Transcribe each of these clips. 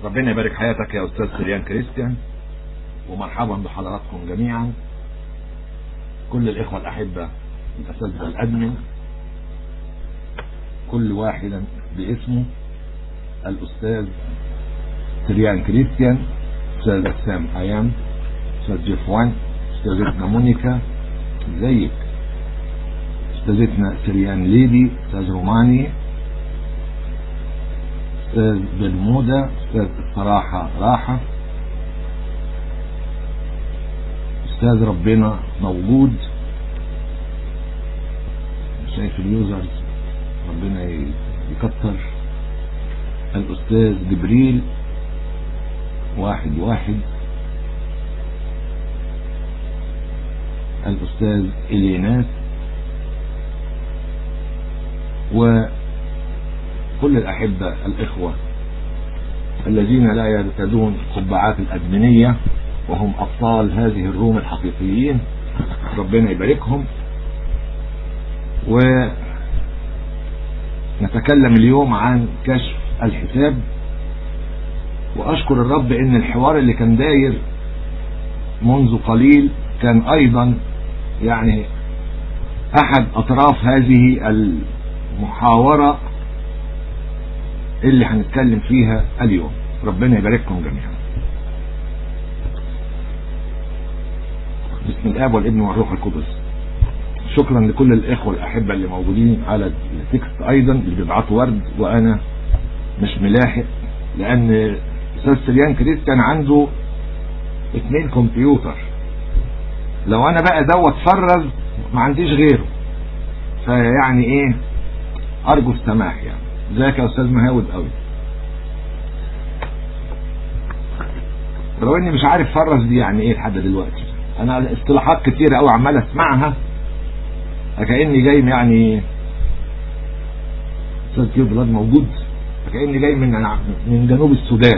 ربنا يبارك حياتك يا أستاذ سريان كريستيان ومرحبا بحضراتكم جميعا كل الإخوة الأحبة الأساتذة الأدمن كل واحدا باسمه الأستاذ سريان كريستيان أستاذ سام أيام أستاذ جيف وان أستاذتنا مونيكا ازيك أستاذتنا سريان ليدي أستاذ روماني أستاذ برمودا أستاذ الصراحة راحة أستاذ ربنا موجود شايف اليوزرز ربنا يكتر الأستاذ جبريل واحد واحد الأستاذ إليناس وكل الأحبة الإخوة الذين لا يرتدون قبعات الأدمنية وهم أبطال هذه الروم الحقيقيين ربنا يباركهم ونتكلم اليوم عن كشف الحساب وأشكر الرب إن الحوار اللي كان داير منذ قليل كان أيضا يعني أحد أطراف هذه المحاورة اللي هنتكلم فيها اليوم ربنا يبارككم جميعا بسم الاب والابن والروح القدس شكرا لكل الاخوه الاحبه اللي موجودين على التكست ايضا اللي بيبعتوا ورد وانا مش ملاحق لان استاذ سريان كريستيان عنده اتنين كمبيوتر لو انا بقى دوت فرز ما عنديش غيره فيعني ايه ارجو السماح يعني ازيك يا استاذ مهاود قوي لو اني مش عارف فرز دي يعني ايه لحد دلوقتي انا اصطلاحات كتيرة قوي عمال اسمعها كأني جاي يعني استاذ كيف بلاد موجود كأني جاي من من جنوب السودان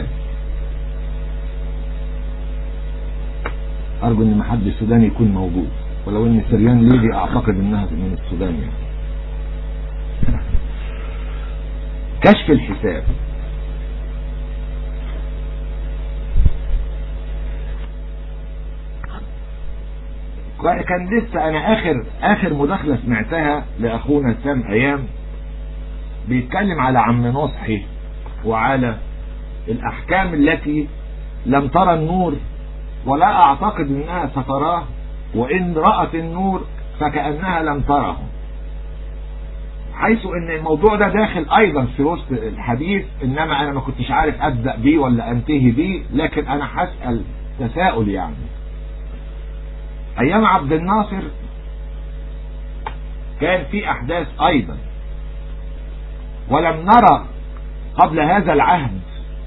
ارجو ان محد سوداني يكون موجود ولو ان سريان ليدي اعتقد انها من السودان يعني كشف الحساب كان لسه انا اخر اخر مداخلة سمعتها لاخونا سام ايام بيتكلم على عم نصحي وعلى الاحكام التي لم ترى النور ولا اعتقد انها ستراه وان رأت النور فكأنها لم تره حيث ان الموضوع ده داخل ايضا في وسط الحديث انما انا ما كنتش عارف ابدأ بيه ولا انتهي بيه لكن انا هسأل تساؤل يعني ايام عبد الناصر كان في احداث ايضا ولم نرى قبل هذا العهد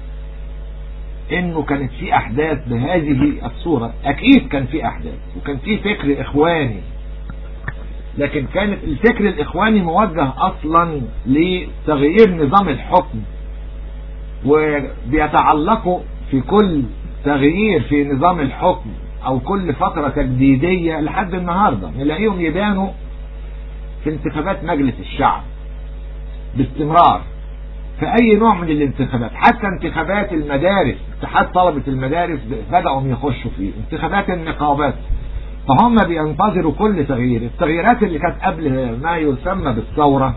انه كانت في احداث بهذه الصورة اكيد كان في احداث وكان في فكر اخواني لكن كانت الفكر الاخواني موجه اصلا لتغيير نظام الحكم وبيتعلقوا في كل تغيير في نظام الحكم او كل فترة تجديدية لحد النهاردة نلاقيهم يبانوا في انتخابات مجلس الشعب باستمرار في اي نوع من الانتخابات حتى انتخابات المدارس اتحاد طلبة المدارس بدأوا يخشوا فيه انتخابات النقابات فهم بينتظروا كل تغيير التغييرات اللي كانت قبل ما يسمى بالثورة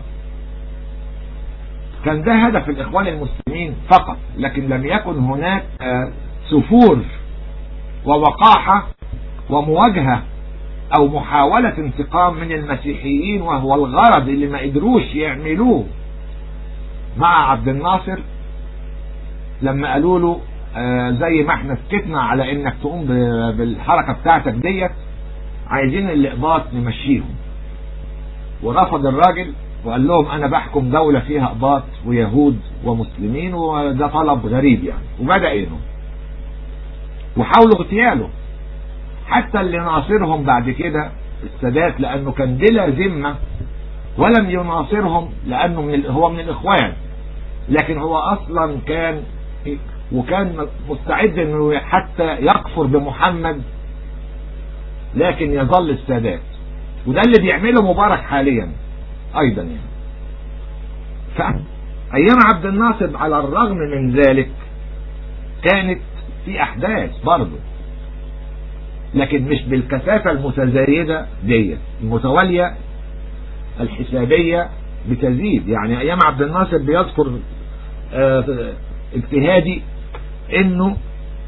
كان ده هدف الاخوان المسلمين فقط لكن لم يكن هناك سفور ووقاحة ومواجهة او محاولة انتقام من المسيحيين وهو الغرض اللي ما قدروش يعملوه مع عبد الناصر لما قالوا له آه زي ما احنا سكتنا على انك تقوم بالحركة بتاعتك ديت عايزين الاقباط نمشيهم ورفض الراجل وقال لهم انا بحكم دولة فيها اقباط ويهود ومسلمين وده طلب غريب يعني وبدأ انه وحاولوا اغتياله حتى اللي ناصرهم بعد كده السادات لانه كان بلا ذمة ولم يناصرهم لانه من هو من الاخوان لكن هو اصلا كان وكان مستعد انه حتى يكفر بمحمد لكن يظل السادات وده اللي بيعمله مبارك حاليا ايضا يعني فايام عبد الناصر على الرغم من ذلك كانت في احداث برضه لكن مش بالكثافة المتزايدة ديت المتوالية الحسابية بتزيد يعني ايام عبد الناصر بيذكر اه اجتهادي انه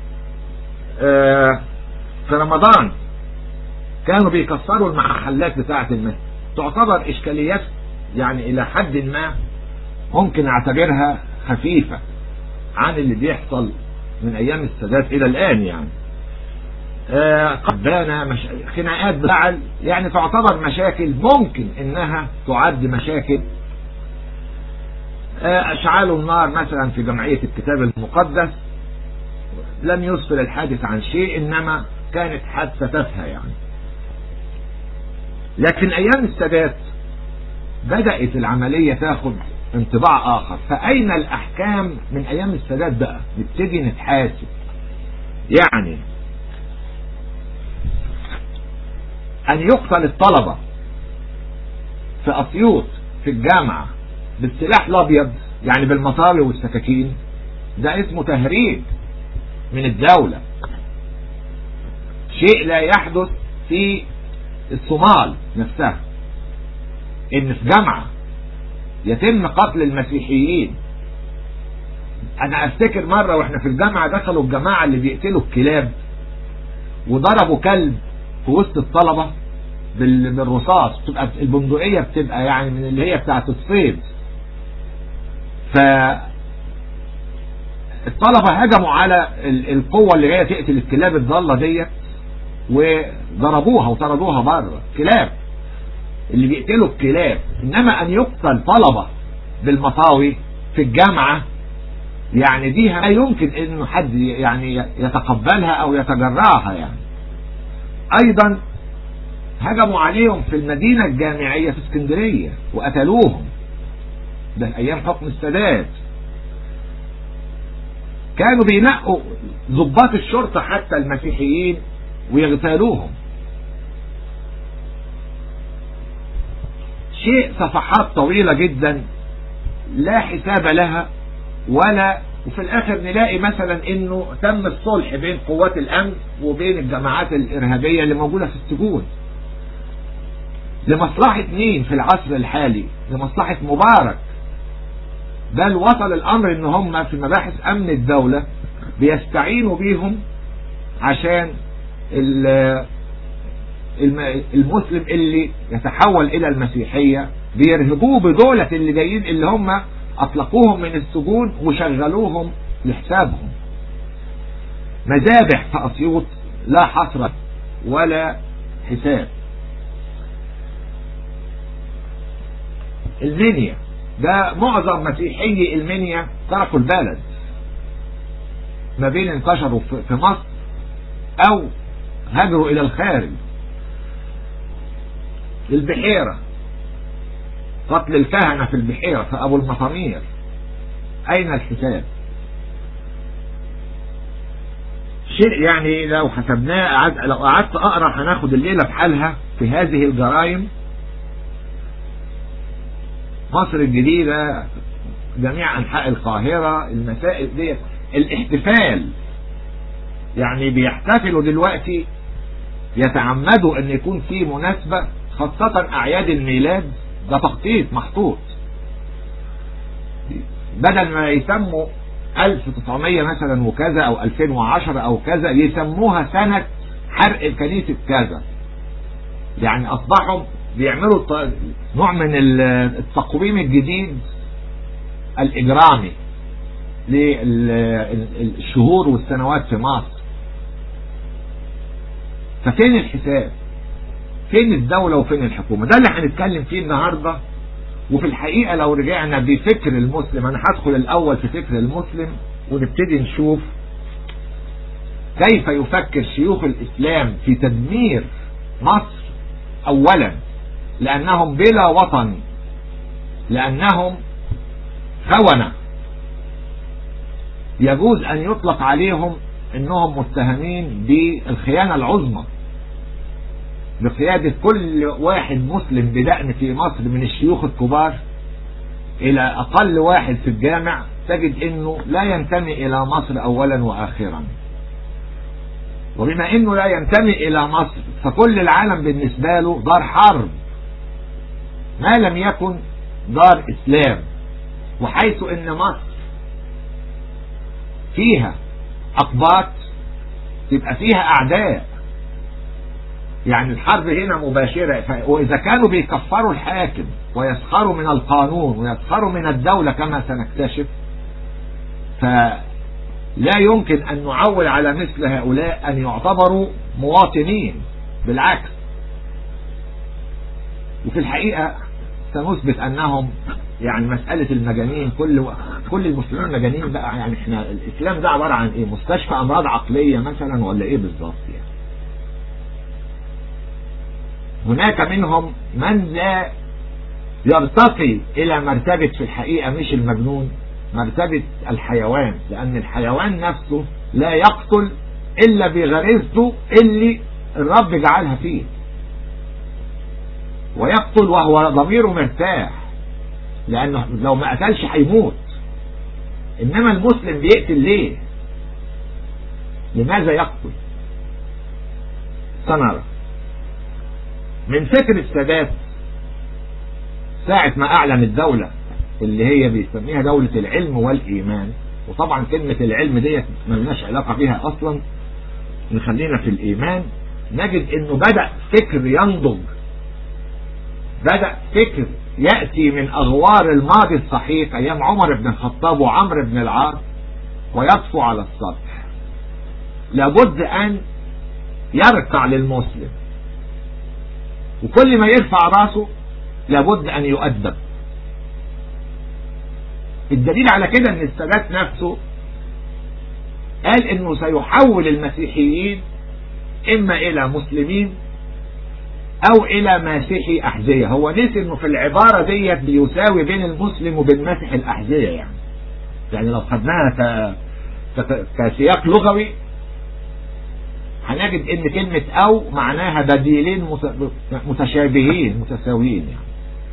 اه في رمضان كانوا بيكسروا المحلات بتاعة الماء تعتبر اشكاليات يعني الى حد ما ممكن اعتبرها خفيفة عن اللي بيحصل من ايام السادات الى الان يعني آه قبانة مش... خناقات بفعل يعني تعتبر مشاكل ممكن انها تعد مشاكل آه اشعال النار مثلا في جمعية الكتاب المقدس لم يسفر الحادث عن شيء انما كانت حادثة تافهة يعني لكن ايام السادات بدأت العملية تاخد انطباع اخر فاين الاحكام من ايام السادات بقى نبتدي نتحاسب يعني ان يقتل الطلبة في اسيوط في الجامعة بالسلاح الابيض يعني بالمطاوي والسكاكين ده اسمه تهريب من الدولة شيء لا يحدث في الصومال نفسها ان في جامعة يتم قتل المسيحيين انا افتكر مرة واحنا في الجامعة دخلوا الجماعة اللي بيقتلوا الكلاب وضربوا كلب في وسط الطلبة بالرصاص بتبقى البندقية بتبقى يعني من اللي هي بتاعت الصيد ف الطلبة هجموا على القوة اللي هي تقتل الكلاب الضالة ديت وضربوها وطردوها بره كلاب اللي بيقتلوا الكلاب انما ان يقتل طلبة بالمطاوي في الجامعة يعني دي لا يمكن انه حد يعني يتقبلها او يتجرعها يعني ايضا هجموا عليهم في المدينة الجامعية في اسكندرية وقتلوهم ده ايام حكم السادات كانوا بينقوا ضباط الشرطة حتى المسيحيين ويغتالوهم شيء صفحات طويلة جدا لا حساب لها ولا وفي الاخر نلاقي مثلا انه تم الصلح بين قوات الامن وبين الجماعات الارهابية اللي موجودة في السجون لمصلحة مين في العصر الحالي لمصلحة مبارك بل وصل الامر ان هم في مباحث امن الدولة بيستعينوا بيهم عشان المسلم اللي يتحول الى المسيحية بيرهبوه بدولة اللي جايين اللي هم اطلقوهم من السجون وشغلوهم لحسابهم مذابح في اسيوط لا حصر ولا حساب المنيا ده معظم مسيحي المنيا تركوا البلد ما بين انتشروا في مصر او هاجروا الى الخارج البحيرة قتل الكهنة في البحيرة في ابو المطامير اين الحساب شيء يعني لو حسبناه لو قعدت اقرا هناخد الليلة بحالها في هذه الجرائم مصر الجديدة جميع انحاء القاهرة المسائل دي الاحتفال يعني بيحتفلوا دلوقتي يتعمدوا ان يكون في مناسبة خاصة اعياد الميلاد ده تخطيط محطوط بدل ما يسموا 1900 مثلا وكذا او 2010 او كذا يسموها سنة حرق كنيسة كذا يعني اصبحوا بيعملوا نوع من التقويم الجديد الاجرامي للشهور والسنوات في مصر ففين الحساب فين الدولة وفين الحكومة ده اللي هنتكلم فيه النهاردة وفي الحقيقة لو رجعنا بفكر المسلم انا هدخل الاول في فكر المسلم ونبتدي نشوف كيف يفكر شيوخ الاسلام في تدمير مصر اولا لانهم بلا وطن لانهم خونة يجوز ان يطلق عليهم انهم متهمين بالخيانة العظمى بقيادة كل واحد مسلم بدأن في مصر من الشيوخ الكبار الى اقل واحد في الجامع تجد انه لا ينتمي الى مصر اولا واخرا وبما انه لا ينتمي الى مصر فكل العالم بالنسبة له دار حرب ما لم يكن دار اسلام وحيث ان مصر فيها اقباط تبقى فيها اعداء يعني الحرب هنا مباشرة واذا كانوا بيكفروا الحاكم ويسخروا من القانون ويسخروا من الدولة كما سنكتشف فلا يمكن ان نعول على مثل هؤلاء ان يعتبروا مواطنين بالعكس وفي الحقيقة سنثبت انهم يعني مسألة المجانين كل و... كل المسلمين مجانين بقى يعني احنا الاسلام ده عبارة عن ايه مستشفى امراض عقلية مثلا ولا ايه بالظبط يعني هناك منهم من لا يرتقي الى مرتبة في الحقيقة مش المجنون مرتبة الحيوان لان الحيوان نفسه لا يقتل الا بغريزته اللي الرب جعلها فيه ويقتل وهو ضميره مرتاح لانه لو ما قتلش هيموت انما المسلم بيقتل ليه لماذا يقتل سنرى من فكر السادات ساعة ما اعلن الدولة اللي هي بيسميها دولة العلم والايمان وطبعا كلمة العلم ديت ملناش علاقة بها اصلا نخلينا في الايمان نجد انه بدأ فكر ينضج بدأ فكر يأتي من أغوار الماضي الصحيح أيام عمر بن الخطاب وعمر بن العاص ويطفو على السطح لابد أن يركع للمسلم وكل ما يرفع راسه لابد أن يؤدب الدليل على كده أن السادات نفسه قال أنه سيحول المسيحيين إما إلى مسلمين او الى ماسحي احذية هو نسي انه في العبارة ديت بيساوي بين المسلم وبين ماسح الاحذية يعني يعني لو خدناها ك... ك... كسياق لغوي هنجد ان كلمة او معناها بديلين متشابهين متساويين يعني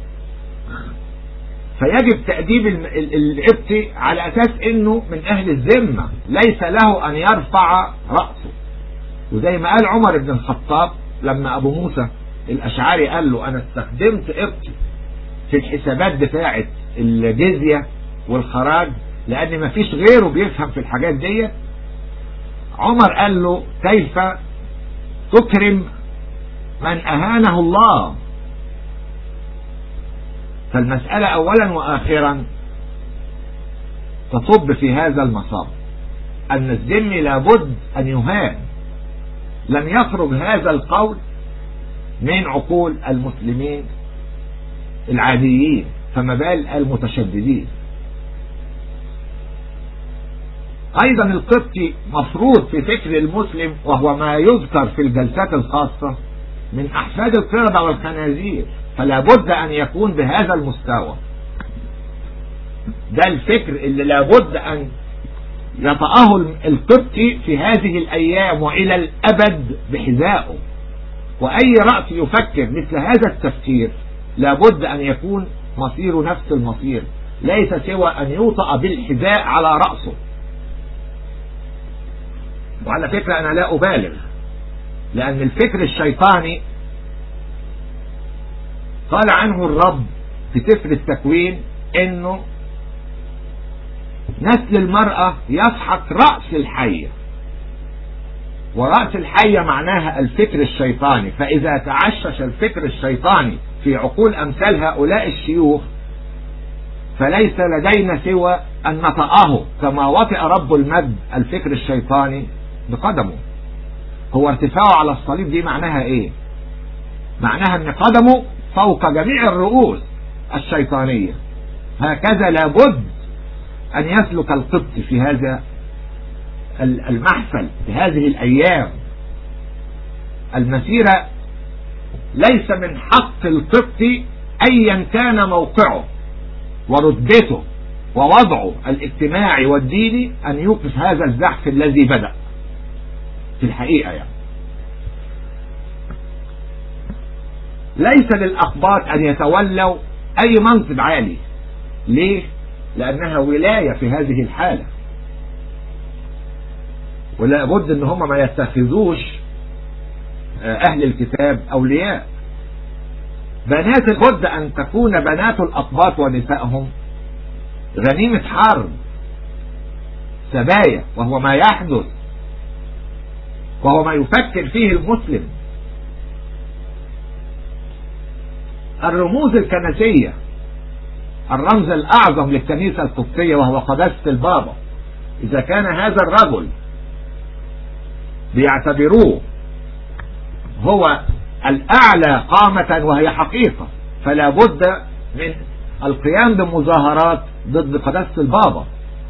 فيجب تأديب القبطي على اساس انه من اهل الذمة ليس له ان يرفع رأسه وزي ما قال عمر بن الخطاب لما ابو موسى الاشعري قال له انا استخدمت قبطي في الحسابات بتاعة الجزية والخراج لان ما فيش غيره بيفهم في الحاجات دي عمر قال له كيف تكرم من اهانه الله فالمسألة اولا واخرا تصب في هذا المصاب ان الذم لابد ان يهان لم يخرج هذا القول من عقول المسلمين العاديين فما بال المتشددين ايضا القبطي مفروض في فكر المسلم وهو ما يذكر في الجلسات الخاصة من احفاد القردة والخنازير فلا بد ان يكون بهذا المستوى ده الفكر اللي لابد ان يطأه القبطي في هذه الايام والى الابد بحذائه واي رأس يفكر مثل هذا التفكير لابد ان يكون مصيره نفس المصير ليس سوى ان يوطأ بالحذاء على رأسه وعلى فكرة انا لا ابالغ لان الفكر الشيطاني قال عنه الرب في سفر التكوين انه نسل المرأة يسحق رأس الحية ورأس الحية معناها الفكر الشيطاني فإذا تعشش الفكر الشيطاني في عقول أمثال هؤلاء الشيوخ فليس لدينا سوى أن نطأه كما وطئ رب المجد الفكر الشيطاني بقدمه هو ارتفاعه على الصليب دي معناها ايه معناها ان قدمه فوق جميع الرؤوس الشيطانية هكذا لابد أن يسلك القبط في هذا المحفل في هذه الأيام المسيرة ليس من حق القبط أيا كان موقعه ورتبته ووضعه الاجتماعي والديني أن يوقف هذا الزحف الذي بدأ في الحقيقة يعني ليس للأقباط أن يتولوا أي منصب عالي ليه لأنها ولاية في هذه الحالة ولا بد ان هم ما يتخذوش اهل الكتاب اولياء بنات بد ان تكون بنات الاقباط ونسائهم غنيمة حرب سبايا وهو ما يحدث وهو ما يفكر فيه المسلم الرموز الكنسية الرمز الأعظم للكنيسة القبطية وهو قداسة البابا إذا كان هذا الرجل بيعتبروه هو الأعلى قامة وهي حقيقة فلا بد من القيام بمظاهرات ضد قداسة البابا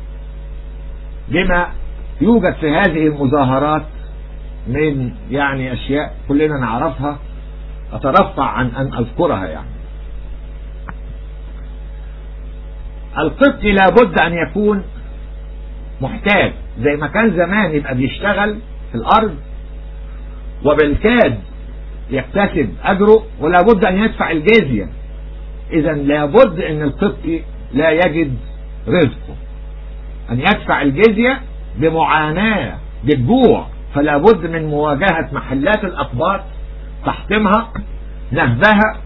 بما يوجد في هذه المظاهرات من يعني أشياء كلنا نعرفها أترفع عن أن أذكرها يعني القبطي لابد أن يكون محتاج زي ما كان زمان يبقى بيشتغل في الأرض وبالكاد يكتسب أجره ولا بد أن يدفع الجزية إذا لابد أن القبطي لا يجد رزقه أن يدفع الجزية بمعاناة بالجوع فلا بد من مواجهة محلات الأقباط تحطيمها نهبها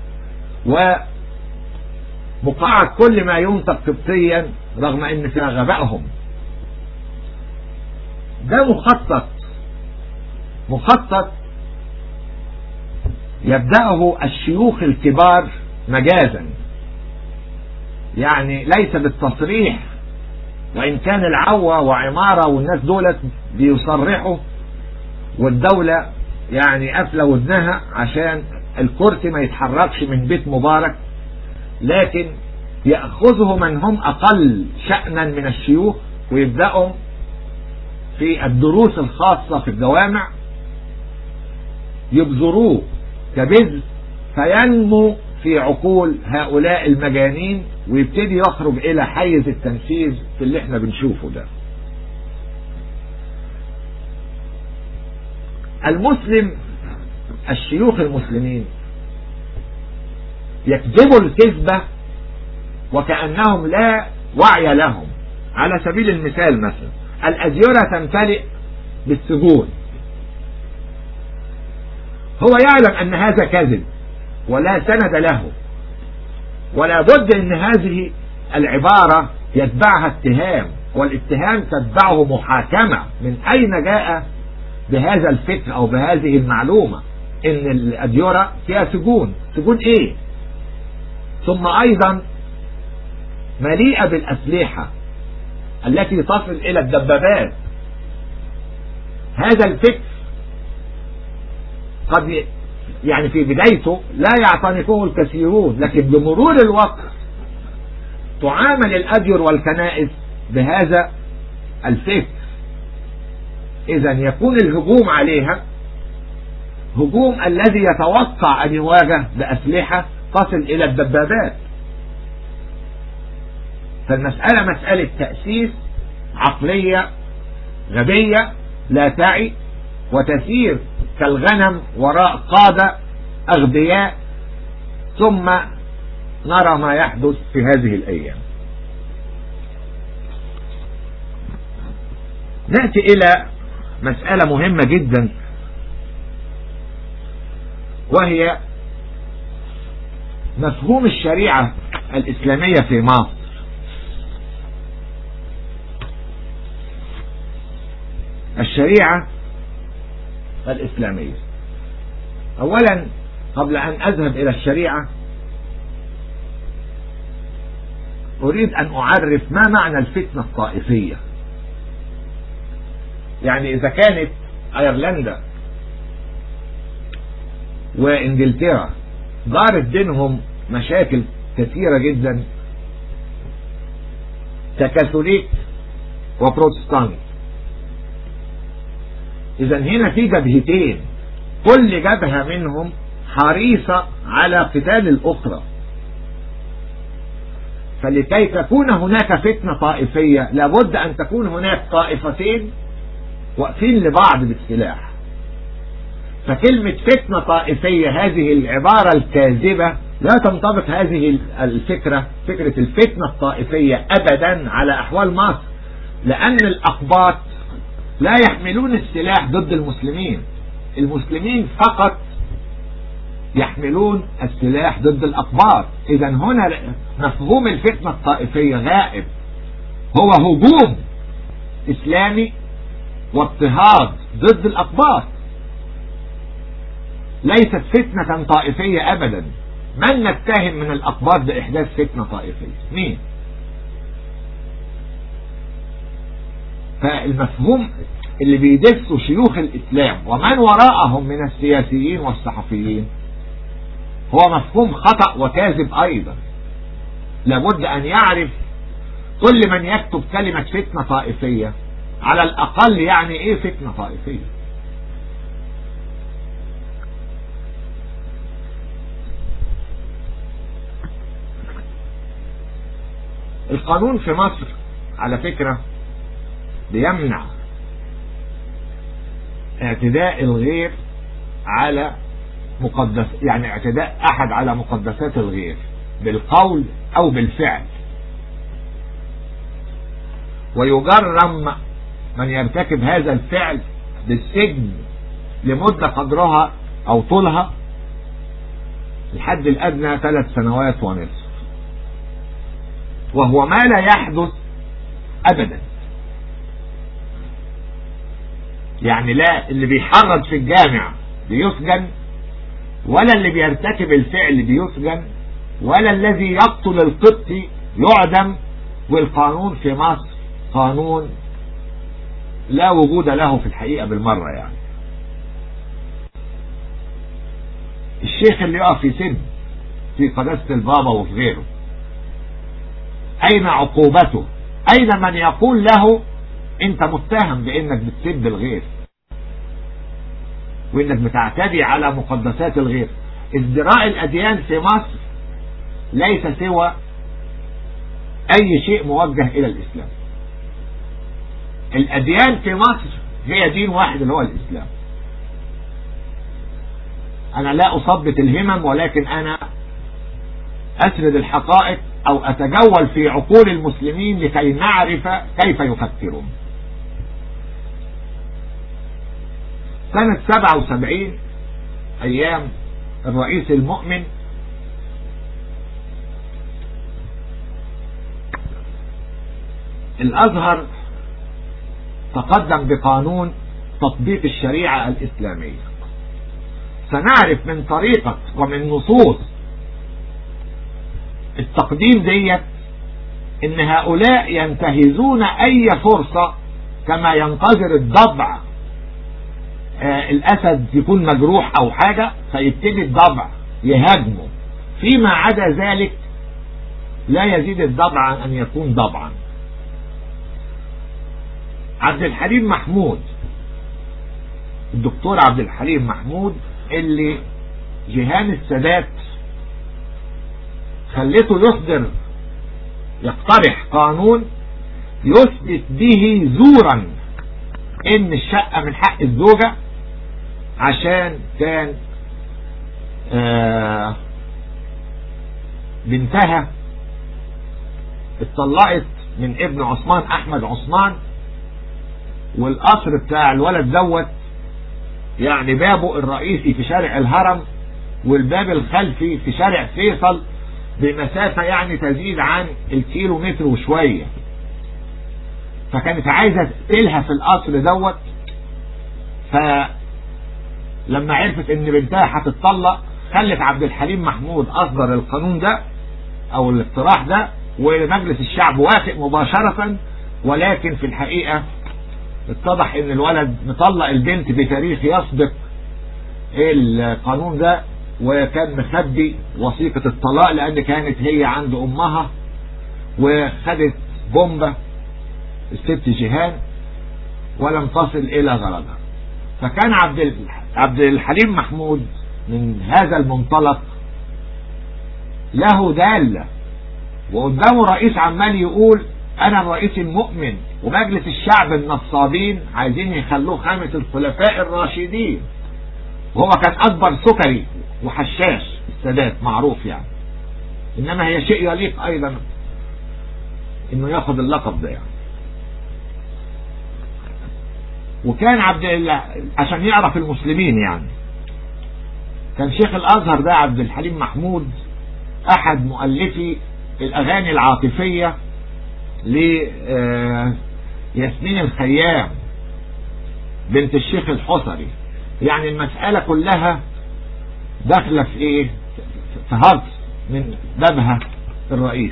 ومقاعد كل ما ينطق قبطيا رغم ان فيها غبائهم ده مخطط مخطط يبدأه الشيوخ الكبار مجازا يعني ليس بالتصريح وإن كان العوة وعمارة والناس دولت بيصرحوا والدولة يعني قافلة ودنها عشان الكرسي ما يتحركش من بيت مبارك لكن يأخذه من هم أقل شأنا من الشيوخ ويبدأوا في الدروس الخاصة في الجوامع يبذروه كبذر فينمو في عقول هؤلاء المجانين ويبتدي يخرج الى حيز التنفيذ في اللي احنا بنشوفه ده المسلم الشيوخ المسلمين يكذبوا الكذبة وكأنهم لا وعي لهم على سبيل المثال مثلا الأزيرة تمتلئ بالسجون هو يعلم أن هذا كذب ولا سند له ولا بد أن هذه العبارة يتبعها اتهام والاتهام تتبعه محاكمة من أين جاء بهذا الفكر أو بهذه المعلومة ان الأديرة فيها سجون سجون ايه ثم ايضا مليئة بالاسلحة التي تصل الى الدبابات هذا الفكر قد يعني في بدايته لا يعتنقه الكثيرون لكن بمرور الوقت تعامل الأدير والكنائس بهذا الفكر إذا يكون الهجوم عليها هجوم الذي يتوقع أن يواجه بأسلحة تصل إلى الدبابات فالمسألة مسألة تأسيس عقلية غبية لا تعي وتسير كالغنم وراء قادة أغبياء ثم نرى ما يحدث في هذه الأيام نأتي إلى مسألة مهمة جدا وهي مفهوم الشريعة الإسلامية في مصر الشريعة الإسلامية أولا قبل أن أذهب إلى الشريعة أريد أن أعرف ما معنى الفتنة الطائفية يعني إذا كانت أيرلندا وإنجلترا دارت بينهم مشاكل كثيرة جدا ككاثوليك وبروتستانت اذا هنا في جبهتين كل جبهة منهم حريصة على قتال الاخرى فلكي تكون هناك فتنة طائفية لابد ان تكون هناك طائفتين واقفين لبعض بالسلاح فكلمة فتنة طائفية هذه العبارة الكاذبة لا تنطبق هذه الفكرة فكرة الفتنة الطائفية أبدا على أحوال مصر لأن الأقباط لا يحملون السلاح ضد المسلمين المسلمين فقط يحملون السلاح ضد الأقباط إذا هنا مفهوم الفتنة الطائفية غائب هو هجوم إسلامي واضطهاد ضد الأقباط ليست فتنة طائفية أبدا من نتهم من الأقباط بإحداث فتنة طائفية مين فالمفهوم اللي بيدسوا شيوخ الإسلام ومن وراءهم من السياسيين والصحفيين هو مفهوم خطأ وكاذب أيضا لابد أن يعرف كل من يكتب كلمة فتنة طائفية على الأقل يعني إيه فتنة طائفية القانون في مصر على فكرة بيمنع اعتداء الغير على مقدس يعني اعتداء احد على مقدسات الغير بالقول او بالفعل ويجرم من يرتكب هذا الفعل بالسجن لمدة قدرها او طولها الحد الادنى ثلاث سنوات ونصف وهو ما لا يحدث ابدا يعني لا اللي بيحرض في الجامع بيسجن ولا اللي بيرتكب الفعل بيسجن ولا الذي يقتل القبطي يعدم والقانون في مصر قانون لا وجود له في الحقيقة بالمرة يعني الشيخ اللي يقف في سن في قداسة البابا وفي غيره أين عقوبته أين من يقول له أنت متهم بأنك بتسب الغير وانك بتعتدي على مقدسات الغير ازدراء الاديان في مصر ليس سوى اي شيء موجه الى الاسلام الاديان في مصر هي دين واحد اللي هو الاسلام انا لا اثبت الهمم ولكن انا اسرد الحقائق او اتجول في عقول المسلمين لكي نعرف كيف يفكرون سنة 77 ايام الرئيس المؤمن الازهر تقدم بقانون تطبيق الشريعة الاسلامية سنعرف من طريقة ومن نصوص التقديم ديت ان هؤلاء ينتهزون اي فرصة كما ينتظر الضبع آه الاسد يكون مجروح او حاجة فيبتدي الضبع يهاجمه فيما عدا ذلك لا يزيد الضبع عن ان يكون ضبعا عبد الحليم محمود الدكتور عبد الحليم محمود اللي جهان السادات خليته يصدر يقترح قانون يثبت به زورا ان الشقة من حق الزوجة عشان كان آه بنتها اتطلقت من ابن عثمان احمد عثمان والقصر بتاع الولد دوت يعني بابه الرئيسي في شارع الهرم والباب الخلفي في شارع فيصل بمسافة يعني تزيد عن الكيلو متر وشوية فكانت عايزة تقتلها في القصر دوت فلما عرفت ان بنتها هتتطلق خلت عبد الحليم محمود اصدر القانون ده او الاقتراح ده ومجلس الشعب وافق مباشرة ولكن في الحقيقة اتضح ان الولد مطلق البنت بتاريخ يسبق القانون ده وكان مخبي وثيقة الطلاق لان كانت هي عند امها وخدت بومبة الست جيهان ولم تصل الى غرضها فكان عبد عبد الحليم محمود من هذا المنطلق له دالة وقدامه رئيس عمال يقول انا الرئيس المؤمن ومجلس الشعب النصابين عايزين يخلوه خامس الخلفاء الراشدين وهو كان اكبر سكري وحشاش السادات معروف يعني انما هي شيء يليق ايضا انه ياخد اللقب ده يعني وكان عبد الله عشان يعرف المسلمين يعني كان شيخ الازهر ده عبد الحليم محمود احد مؤلفي الاغاني العاطفية لياسمين الخيام بنت الشيخ الحصري يعني المسألة كلها داخلة في ايه في هرس من بابها الرئيس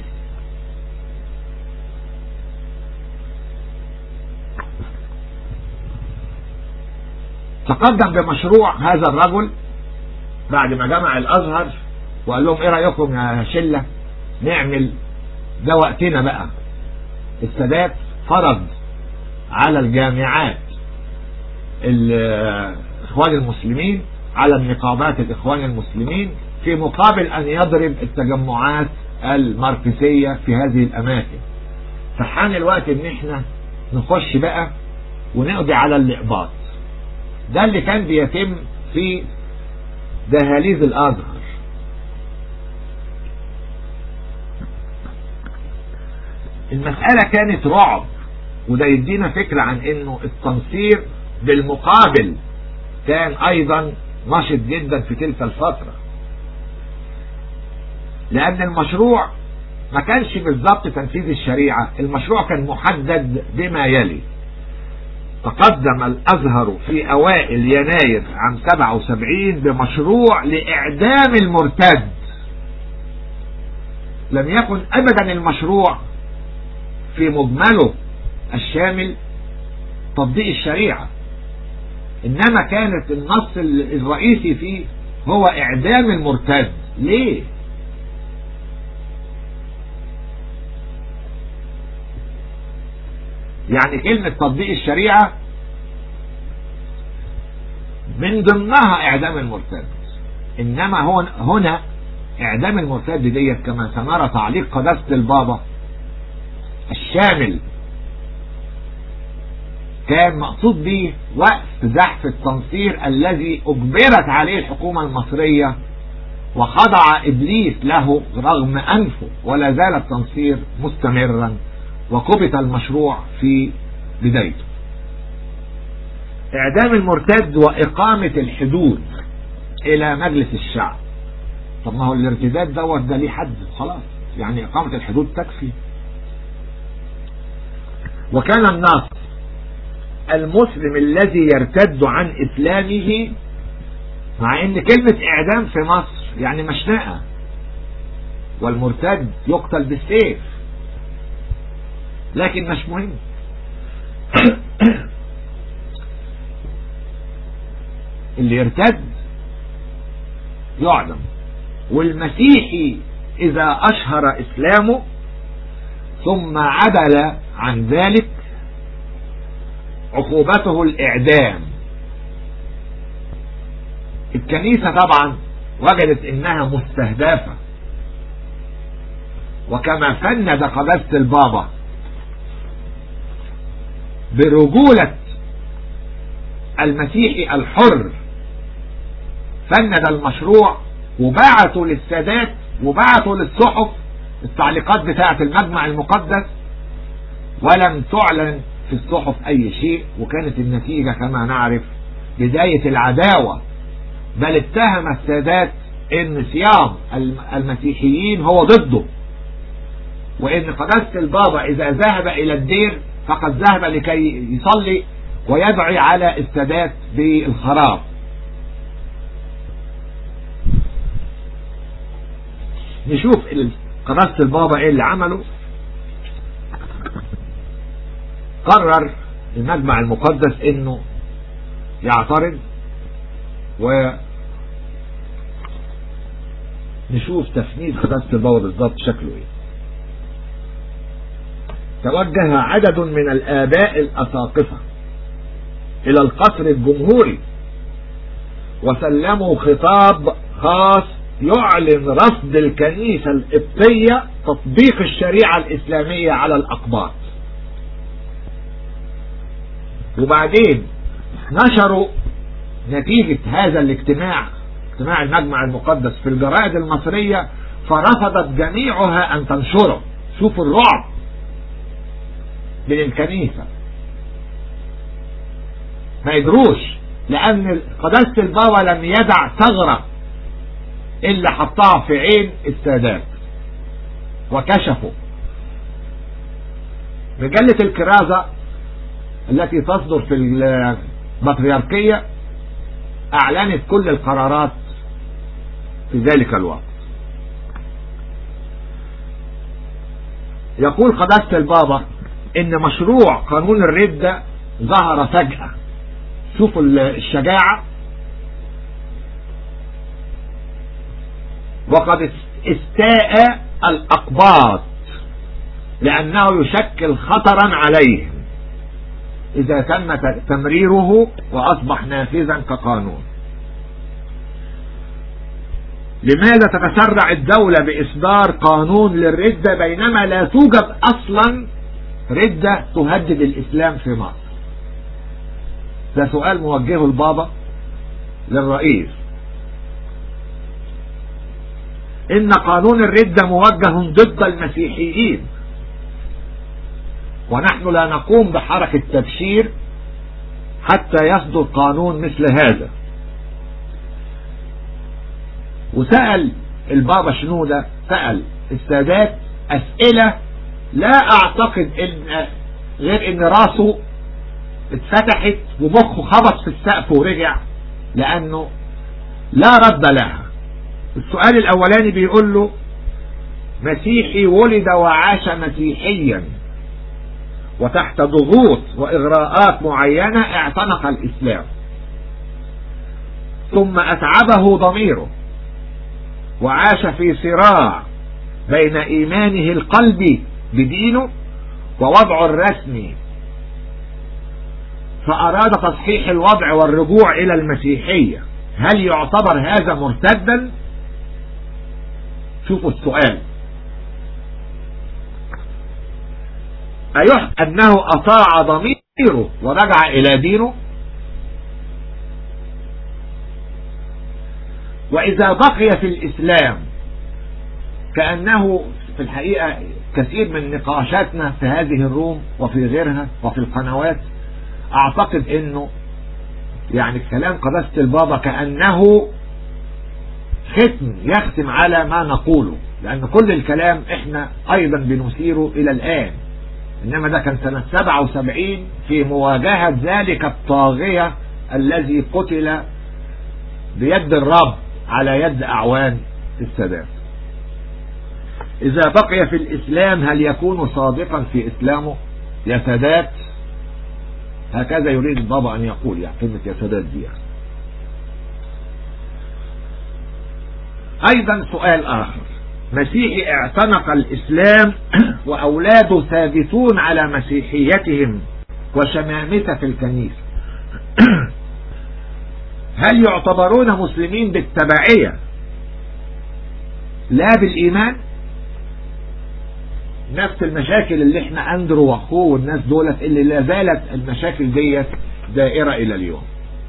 تقدم بمشروع هذا الرجل بعد ما جمع الازهر وقال لهم ايه رايكم يا شله نعمل ده وقتنا بقى السادات فرض على الجامعات الاخوان المسلمين على النقابات الاخوان المسلمين في مقابل ان يضرب التجمعات الماركسية في هذه الاماكن فحان الوقت ان احنا نخش بقى ونقضي على الاقباط ده اللي كان بيتم في دهاليز الازهر المسألة كانت رعب وده يدينا فكرة عن انه التنصير بالمقابل كان ايضا نشط جدا في تلك الفترة لان المشروع ما كانش بالضبط تنفيذ الشريعة المشروع كان محدد بما يلي تقدم الازهر في اوائل يناير عام 77 بمشروع لاعدام المرتد لم يكن ابدا المشروع في مجمله الشامل تطبيق الشريعة انما كانت النص الرئيسي فيه هو اعدام المرتد ليه يعني كلمة تطبيق الشريعة من ضمنها اعدام المرتد انما هون هنا اعدام المرتد ديت كما سنرى تعليق قداسة البابا الشامل كان مقصود به وقف زحف التنصير الذي اجبرت عليه الحكومة المصرية وخضع ابليس له رغم انفه ولا زال التنصير مستمرا وكبت المشروع في بدايته اعدام المرتد واقامة الحدود الى مجلس الشعب طب ما هو الارتداد دوت ده ليه حد خلاص يعني اقامة الحدود تكفي وكان النص المسلم الذي يرتد عن اسلامه مع ان كلمة اعدام في مصر يعني مشنقة والمرتد يقتل بالسيف لكن مش مهم اللي يرتد يعدم والمسيحي اذا اشهر اسلامه ثم عدل عن ذلك عقوبته الاعدام الكنيسة طبعا وجدت انها مستهدفة وكما فند قداسة البابا برجولة المسيحي الحر فند المشروع وبعتوا للسادات وبعتوا للصحف التعليقات بتاعة المجمع المقدس ولم تعلن في الصحف اي شيء وكانت النتيجة كما نعرف بداية العداوة بل اتهم السادات ان صيام المسيحيين هو ضده وان قداسة البابا اذا ذهب الى الدير فقد ذهب لكي يصلي ويدعي على السادات بالخراب نشوف قداسة البابا ايه اللي عمله قرر المجمع المقدس انه يعترض و نشوف تفنيد قداسة البابا بالضبط شكله ايه توجه عدد من الآباء الأساقفة إلى القصر الجمهوري وسلموا خطاب خاص يعلن رفض الكنيسة القبطية تطبيق الشريعة الإسلامية على الأقباط وبعدين نشروا نتيجة هذا الاجتماع اجتماع المجمع المقدس في الجرائد المصرية فرفضت جميعها أن تنشره شوفوا الرعب من الكنيسة ما يدروش لأن قداسة البابا لم يدع ثغرة إلا حطها في عين السادات وكشفوا مجلة الكرازة التي تصدر في البطريركية أعلنت كل القرارات في ذلك الوقت يقول قداسة البابا ان مشروع قانون الردة ظهر فجأة شوفوا الشجاعة وقد استاء الأقباط لأنه يشكل خطرا عليهم إذا تم تمريره وأصبح نافذا كقانون لماذا تتسرع الدولة بإصدار قانون للردة بينما لا توجد أصلا ردة تهدد الإسلام في مصر ده سؤال موجهه البابا للرئيس إن قانون الردة موجه ضد المسيحيين ونحن لا نقوم بحركة تبشير حتى يصدر قانون مثل هذا وسأل البابا شنودة سأل السادات أسئلة لا أعتقد إن غير إن راسه اتفتحت ومخه خبط في السقف ورجع لأنه لا رد لها السؤال الأولاني بيقول له مسيحي ولد وعاش مسيحيا وتحت ضغوط وإغراءات معينة اعتنق الإسلام ثم أتعبه ضميره وعاش في صراع بين إيمانه القلبي بدينه ووضعه الرسمي فأراد تصحيح الوضع والرجوع إلى المسيحية هل يعتبر هذا مرتدا شوفوا السؤال أيح أنه أطاع ضميره ورجع إلى دينه وإذا بقي في الإسلام كأنه في الحقيقة كثير من نقاشاتنا في هذه الروم وفي غيرها وفي القنوات أعتقد أنه يعني كلام قداسة البابا كأنه ختم يختم على ما نقوله لأن كل الكلام احنا أيضا بنثيره إلى الآن إنما ده كان سنة 77 في مواجهة ذلك الطاغية الذي قتل بيد الرب على يد أعوان السادات إذا بقي في الإسلام هل يكون صادقا في إسلامه يا سادات هكذا يريد البابا أن يقول يعني كلمة يا سادات دي يعني. أيضا سؤال آخر مسيحي اعتنق الإسلام وأولاده ثابتون على مسيحيتهم وشمامسة في الكنيسة هل يعتبرون مسلمين بالتبعية لا بالإيمان نفس المشاكل اللي احنا اندرو واخوه والناس دولت اللي لا زالت المشاكل ديت دائرة الى اليوم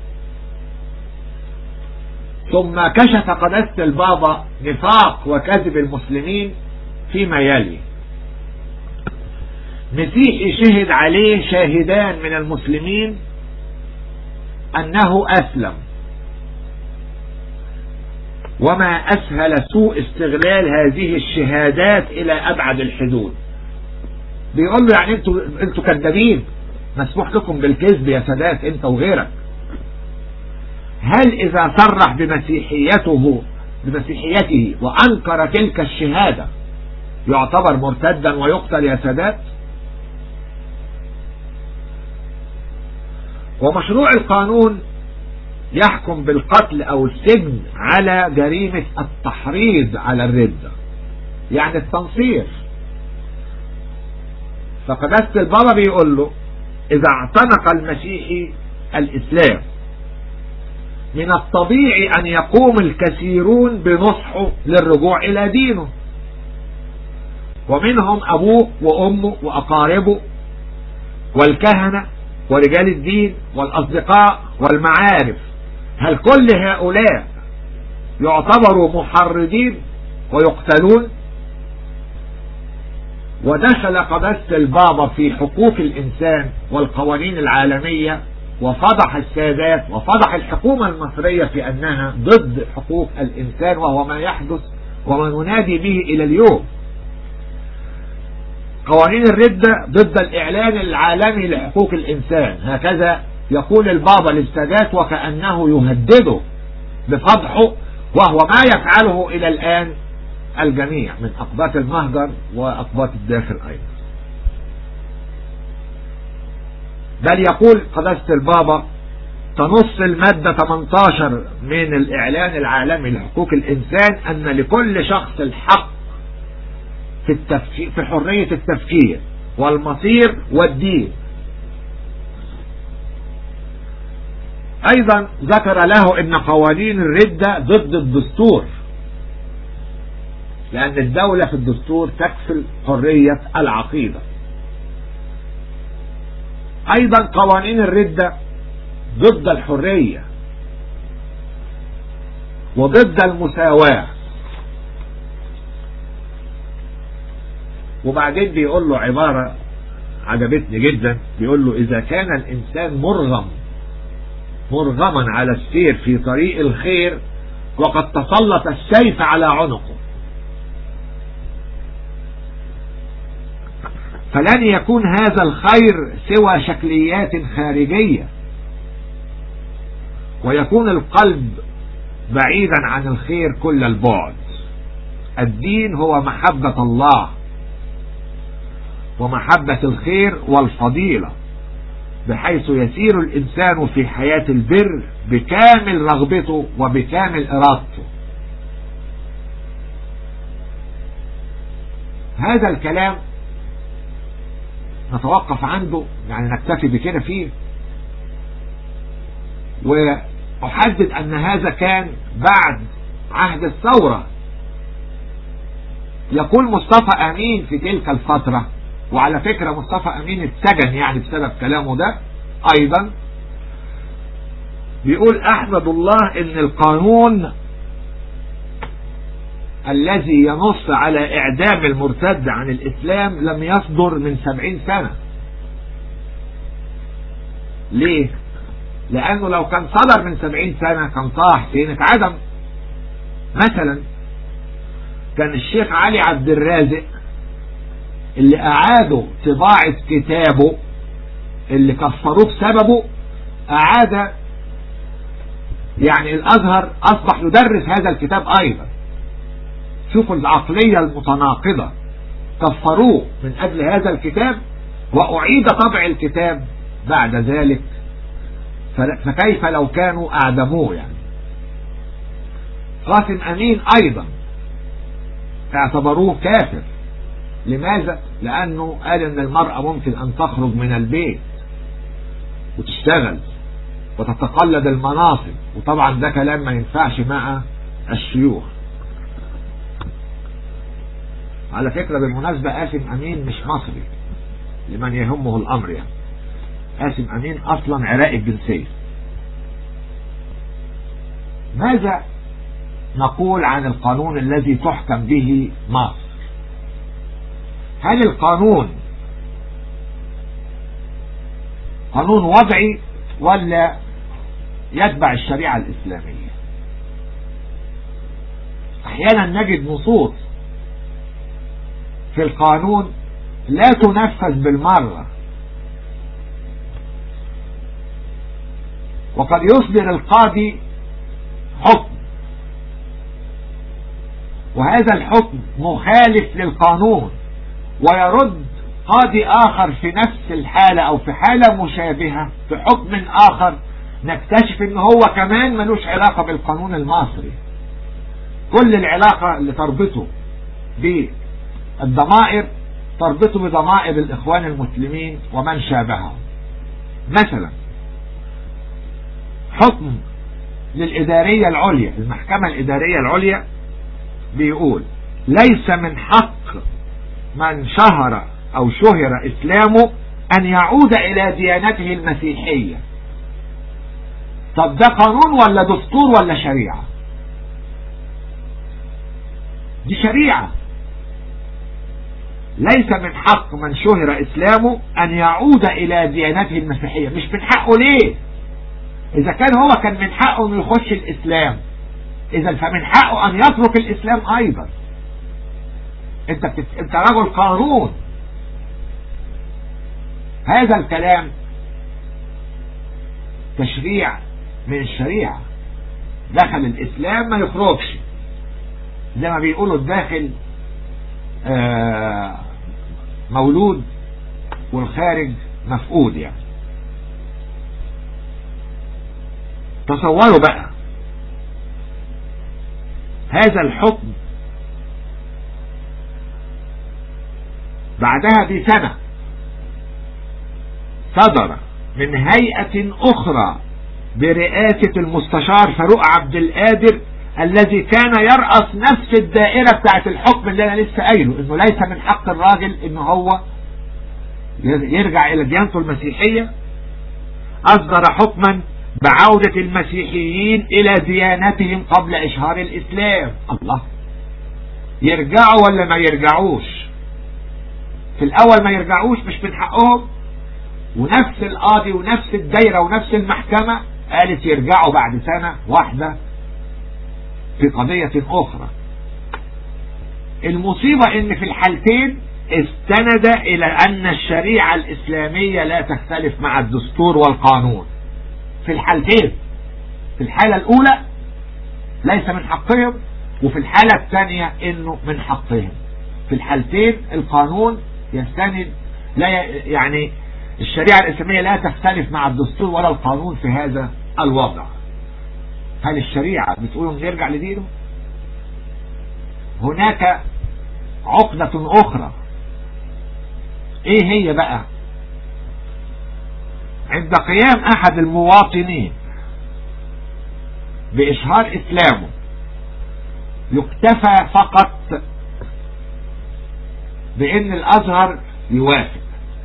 ثم كشف قداسة البابا نفاق وكذب المسلمين فيما يلي مسيحي شهد عليه شاهدان من المسلمين انه اسلم وما أسهل سوء استغلال هذه الشهادات إلى أبعد الحدود بيقول له يعني انتوا انتوا كذابين مسموح لكم بالكذب يا سادات انت وغيرك هل إذا صرح بمسيحيته بمسيحيته وأنكر تلك الشهادة يعتبر مرتدا ويقتل يا سادات ومشروع القانون يحكم بالقتل او السجن على جريمة التحريض على الردة يعني التنصير فقداسة البابا بيقول له اذا اعتنق المسيحي الاسلام من الطبيعي ان يقوم الكثيرون بنصحه للرجوع الى دينه ومنهم ابوه وامه واقاربه والكهنة ورجال الدين والاصدقاء والمعارف هل كل هؤلاء يعتبروا محرضين ويقتلون ودخل قداسة البابا في حقوق الإنسان والقوانين العالمية وفضح السادات وفضح الحكومة المصرية في أنها ضد حقوق الإنسان وهو ما يحدث وما ننادي به إلى اليوم قوانين الردة ضد الإعلان العالمي لحقوق الإنسان هكذا يقول البابا للسادات وكأنه يهدده بفضحه وهو ما يفعله إلى الآن الجميع من أقباط المهجر وأقباط الداخل أيضا بل يقول قداسة البابا تنص المادة 18 من الإعلان العالمي لحقوق الإنسان أن لكل شخص الحق في, التفكير في حرية التفكير والمصير والدين أيضا ذكر له أن قوانين الردة ضد الدستور لأن الدولة في الدستور تكفل حرية العقيدة أيضا قوانين الردة ضد الحرية وضد المساواة وبعدين بيقول له عبارة عجبتني جدا بيقول له إذا كان الإنسان مرغم مرغما على السير في طريق الخير وقد تسلط السيف على عنقه فلن يكون هذا الخير سوى شكليات خارجية ويكون القلب بعيدا عن الخير كل البعد الدين هو محبة الله ومحبة الخير والفضيلة بحيث يسير الإنسان في حياة البر بكامل رغبته وبكامل إرادته هذا الكلام نتوقف عنده يعني نكتفي بكده فيه وأحدد أن هذا كان بعد عهد الثورة يقول مصطفى أمين في تلك الفترة وعلى فكرة مصطفى أمين اتسجن يعني بسبب كلامه ده أيضا بيقول أحمد الله إن القانون الذي ينص على إعدام المرتد عن الإسلام لم يصدر من سبعين سنة ليه لأنه لو كان صدر من سبعين سنة كان طه حسين اتعدم مثلا كان الشيخ علي عبد الرازق اللي أعادوا طباعة كتابه اللي كفروه بسببه أعاد يعني الأزهر أصبح يدرس هذا الكتاب أيضا شوفوا العقلية المتناقضة كفروه من أجل هذا الكتاب وأعيد طبع الكتاب بعد ذلك فكيف لو كانوا أعدموه يعني قاسم أمين أيضا اعتبروه كافر لماذا؟ لأنه قال أن المرأة ممكن أن تخرج من البيت وتشتغل وتتقلد المناصب وطبعا ده كلام ما ينفعش مع الشيوخ على فكرة بالمناسبة قاسم أمين مش مصري لمن يهمه الأمر يعني قاسم أمين أصلا عراقي الجنسية ماذا نقول عن القانون الذي تحكم به مصر هل القانون قانون وضعي ولا يتبع الشريعة الإسلامية أحيانا نجد نصوص في القانون لا تنفذ بالمرة وقد يصدر القاضي حكم وهذا الحكم مخالف للقانون ويرد قاضي آخر في نفس الحالة أو في حالة مشابهة في حكم آخر نكتشف ان هو كمان ملوش علاقة بالقانون المصري كل العلاقة اللي تربطه بالضمائر تربطه بضمائر الإخوان المسلمين ومن شابههم مثلا حكم للإدارية العليا المحكمة الإدارية العليا بيقول ليس من حق من شهر أو شهر إسلامه أن يعود إلى ديانته المسيحية طب ده قانون ولا دستور ولا شريعة دي شريعة ليس من حق من شهر اسلامه ان يعود الى ديانته المسيحية مش من حقه ليه اذا كان هو كان من حقه انه يخش الاسلام اذا فمن حقه ان يترك الاسلام ايضا انت بتت... انت رجل قانون هذا الكلام تشريع من الشريعة دخل الاسلام ما يخرجش زي ما بيقولوا الداخل آه مولود والخارج مفقود يعني تصوروا بقى هذا الحكم بعدها بسنة صدر من هيئة أخرى برئاسة المستشار فاروق عبد القادر الذي كان يرأس نفس الدائرة بتاعت الحكم اللي أنا لسه قايله إنه ليس من حق الراجل إنه هو يرجع إلى ديانته المسيحية أصدر حكما بعودة المسيحيين إلى ديانتهم قبل إشهار الإسلام الله يرجعوا ولا ما يرجعوش في الأول ما يرجعوش مش من حقهم ونفس القاضي ونفس الدايرة ونفس المحكمة قالت يرجعوا بعد سنة واحدة في قضية أخرى المصيبة ان في الحالتين استند الى ان الشريعة الاسلامية لا تختلف مع الدستور والقانون في الحالتين في الحالة الاولى ليس من حقهم وفي الحالة الثانية انه من حقهم في الحالتين القانون يستند لا يعني الشريعة الاسلامية لا تختلف مع الدستور ولا القانون في هذا الوضع هل الشريعة بتقول نرجع لدينه هناك عقدة اخرى ايه هي بقى عند قيام احد المواطنين باشهار اسلامه يكتفى فقط بان الازهر يوافق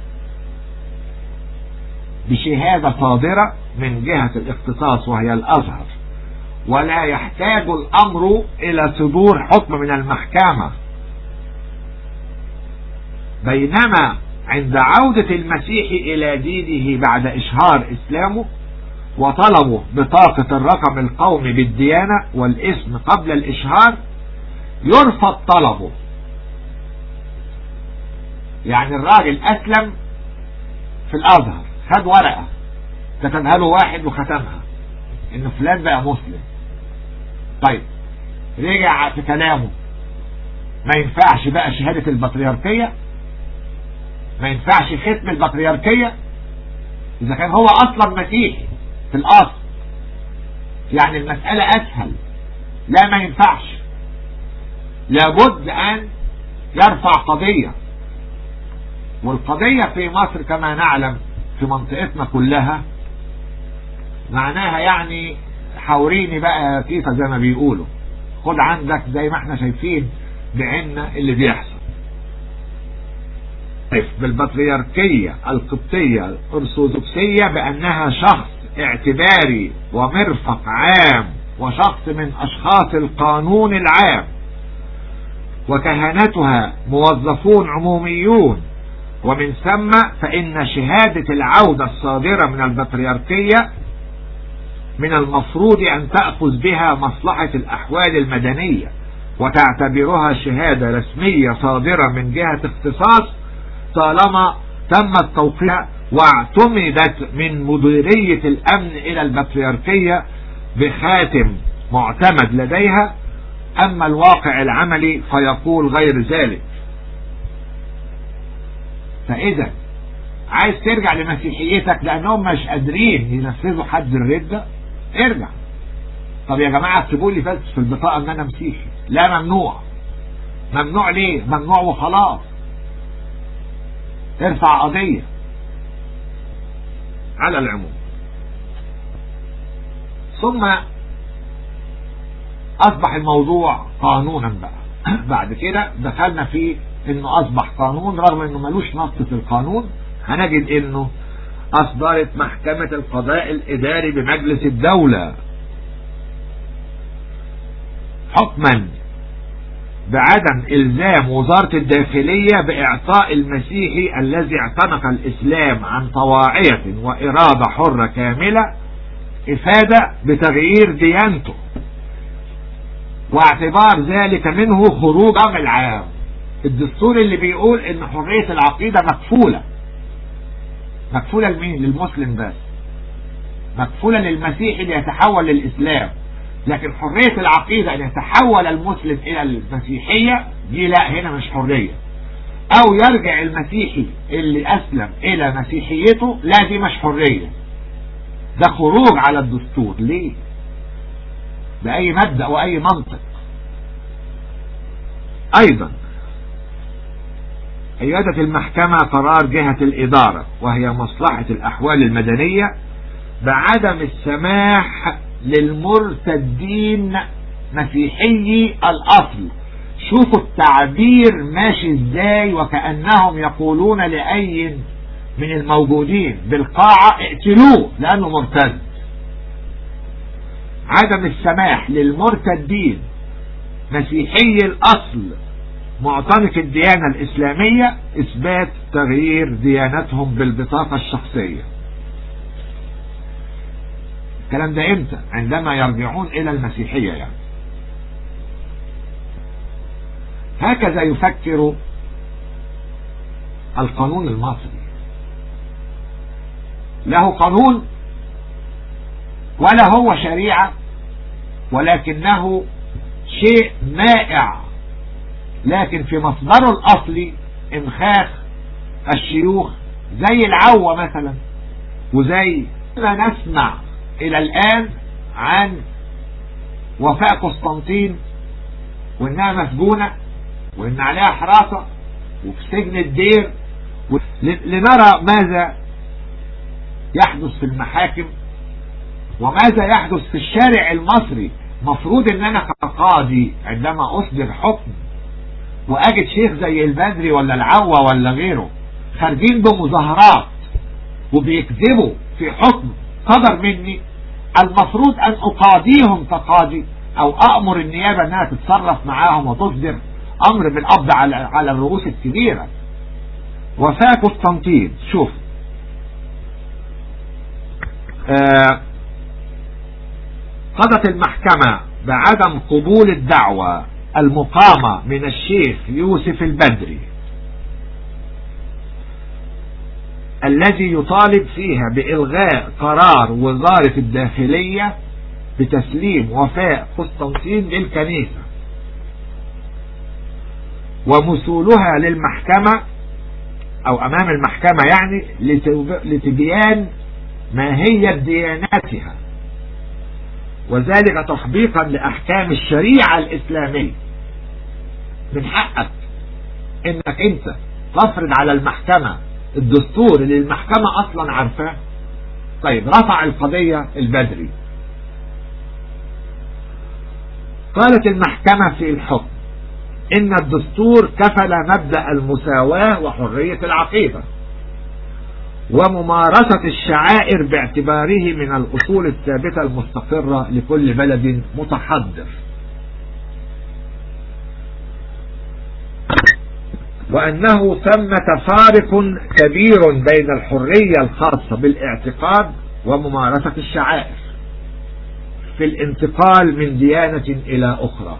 بشهادة صادرة من جهة الاختصاص وهي الازهر ولا يحتاج الامر الى صدور حكم من المحكمة بينما عند عودة المسيح الى دينه بعد اشهار اسلامه وطلبوا بطاقة الرقم القومي بالديانة والاسم قبل الاشهار يرفض طلبه يعني الراجل اسلم في الازهر خد ورقة كتبها له واحد وختمها ان فلان بقى مسلم طيب رجع في كلامه ما ينفعش بقى شهادة البطريركية ما ينفعش ختم البطريركية اذا كان هو اصلا مسيحي في الاصل يعني المسألة اسهل لا ما ينفعش لابد ان يرفع قضية والقضية في مصر كما نعلم في منطقتنا كلها معناها يعني حاوريني بقى كيف زي ما بيقولوا خد عندك زي ما احنا شايفين بعيننا اللي بيحصل بالبطريركية القبطية الأرثوذكسية بأنها شخص اعتباري ومرفق عام وشخص من أشخاص القانون العام وكهنتها موظفون عموميون ومن ثم فإن شهادة العودة الصادرة من البطريركية من المفروض أن تأخذ بها مصلحة الأحوال المدنية وتعتبرها شهادة رسمية صادرة من جهة اختصاص طالما تم التوقيع واعتمدت من مديرية الأمن إلى البطريركية بخاتم معتمد لديها أما الواقع العملي فيقول غير ذلك فإذا عايز ترجع لمسيحيتك لأنهم مش قادرين ينفذوا حد الردة ارجع طب يا جماعة اكتبوا لي بس في البطاقة ان انا مسيحي لا ممنوع ممنوع ليه ممنوع وخلاص ارفع قضية على العموم ثم اصبح الموضوع قانونا بقى بعد كده دخلنا في انه اصبح قانون رغم انه ملوش نص في القانون هنجد انه اصدرت محكمة القضاء الاداري بمجلس الدولة حكما بعدم إلزام وزارة الداخلية بإعطاء المسيحي الذي اعتنق الإسلام عن طواعية وإرادة حرة كاملة إفادة بتغيير ديانته واعتبار ذلك منه خروج عن العام الدستور اللي بيقول ان حرية العقيدة مكفولة مكفولة لمين للمسلم بس مكفولة للمسيحي ليتحول للإسلام لكن حرية العقيدة أن يتحول المسلم إلى المسيحية دي لا هنا مش حرية أو يرجع المسيحي اللي أسلم إلى مسيحيته لا دي مش حرية ده خروج على الدستور ليه بأي مبدأ وأي منطق أيضا أيادة المحكمة قرار جهة الإدارة وهي مصلحة الأحوال المدنية بعدم السماح للمرتدين مسيحي الأصل شوفوا التعبير ماشي ازاي وكأنهم يقولون لأي من الموجودين بالقاعة اقتلوه لأنه مرتد عدم السماح للمرتدين مسيحي الأصل معتنق الديانة الإسلامية إثبات تغيير ديانتهم بالبطاقة الشخصية الكلام ده امتى عندما يرجعون الى المسيحية يعني هكذا يفكر القانون المصري له قانون ولا هو شريعة ولكنه شيء مائع لكن في مصدره الأصلي انخاخ الشيوخ زي العوة مثلا وزي ما نسمع الى الان عن وفاء قسطنطين وانها مسجونة وان عليها حراسة وفي سجن الدير لنرى ماذا يحدث في المحاكم وماذا يحدث في الشارع المصري مفروض ان انا كقاضي عندما اصدر حكم واجد شيخ زي البدري ولا العوة ولا غيره خارجين بمظاهرات وبيكذبوا في حكم صدر مني المفروض ان اقاضيهم كقاضي او امر النيابة انها تتصرف معاهم وتصدر امر بالقبض على على الرؤوس الكبيرة وفاة قسطنطين شوف آه قضت المحكمة بعدم قبول الدعوة المقامة من الشيخ يوسف البدري الذي يطالب فيها بإلغاء قرار وزارة الداخلية بتسليم وفاء قسطنطين للكنيسة ومثولها للمحكمة أو أمام المحكمة يعني لتبيان ما هي دياناتها وذلك تطبيقا لأحكام الشريعة الإسلامية من حقك انك انت تفرض على المحكمة الدستور اللي المحكمة اصلا عارفاه طيب رفع القضية البدري قالت المحكمة في الحكم ان الدستور كفل مبدأ المساواة وحرية العقيدة وممارسة الشعائر باعتباره من الأصول الثابتة المستقرة لكل بلد متحضر وأنه ثمة فارق كبير بين الحرية الخاصة بالاعتقاد وممارسة الشعائر في الانتقال من ديانة إلى أخرى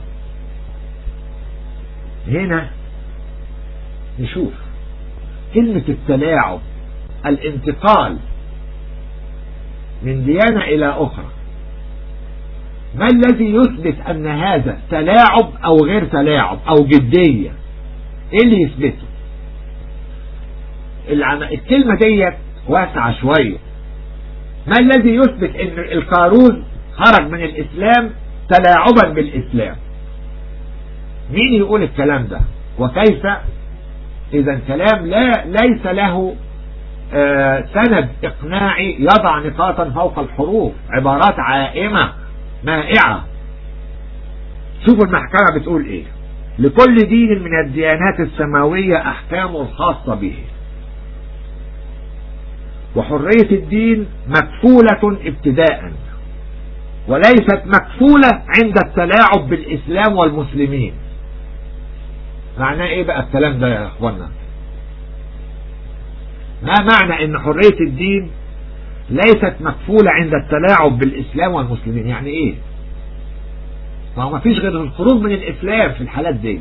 هنا نشوف كلمة التلاعب الانتقال من ديانة إلى أخرى ما الذي يثبت أن هذا تلاعب أو غير تلاعب أو جدية إيه اللي يثبته الكلمة ديت واسعة شوية ما الذي يثبت أن القارون خرج من الإسلام تلاعبا بالإسلام مين يقول الكلام ده وكيف إذا كلام لا ليس له آه سند إقناعي يضع نقاطا فوق الحروف عبارات عائمة مائعة شوفوا المحكمة بتقول ايه لكل دين من الديانات السماوية احكامه الخاصة به وحرية الدين مكفولة ابتداء وليست مكفولة عند التلاعب بالاسلام والمسلمين معناه ايه بقى الكلام ده يا اخوانا ما معنى ان حرية الدين ليست مكفولة عند التلاعب بالاسلام والمسلمين يعني ايه ما هو ما فيش غير الخروج من الاسلام في الحالات دي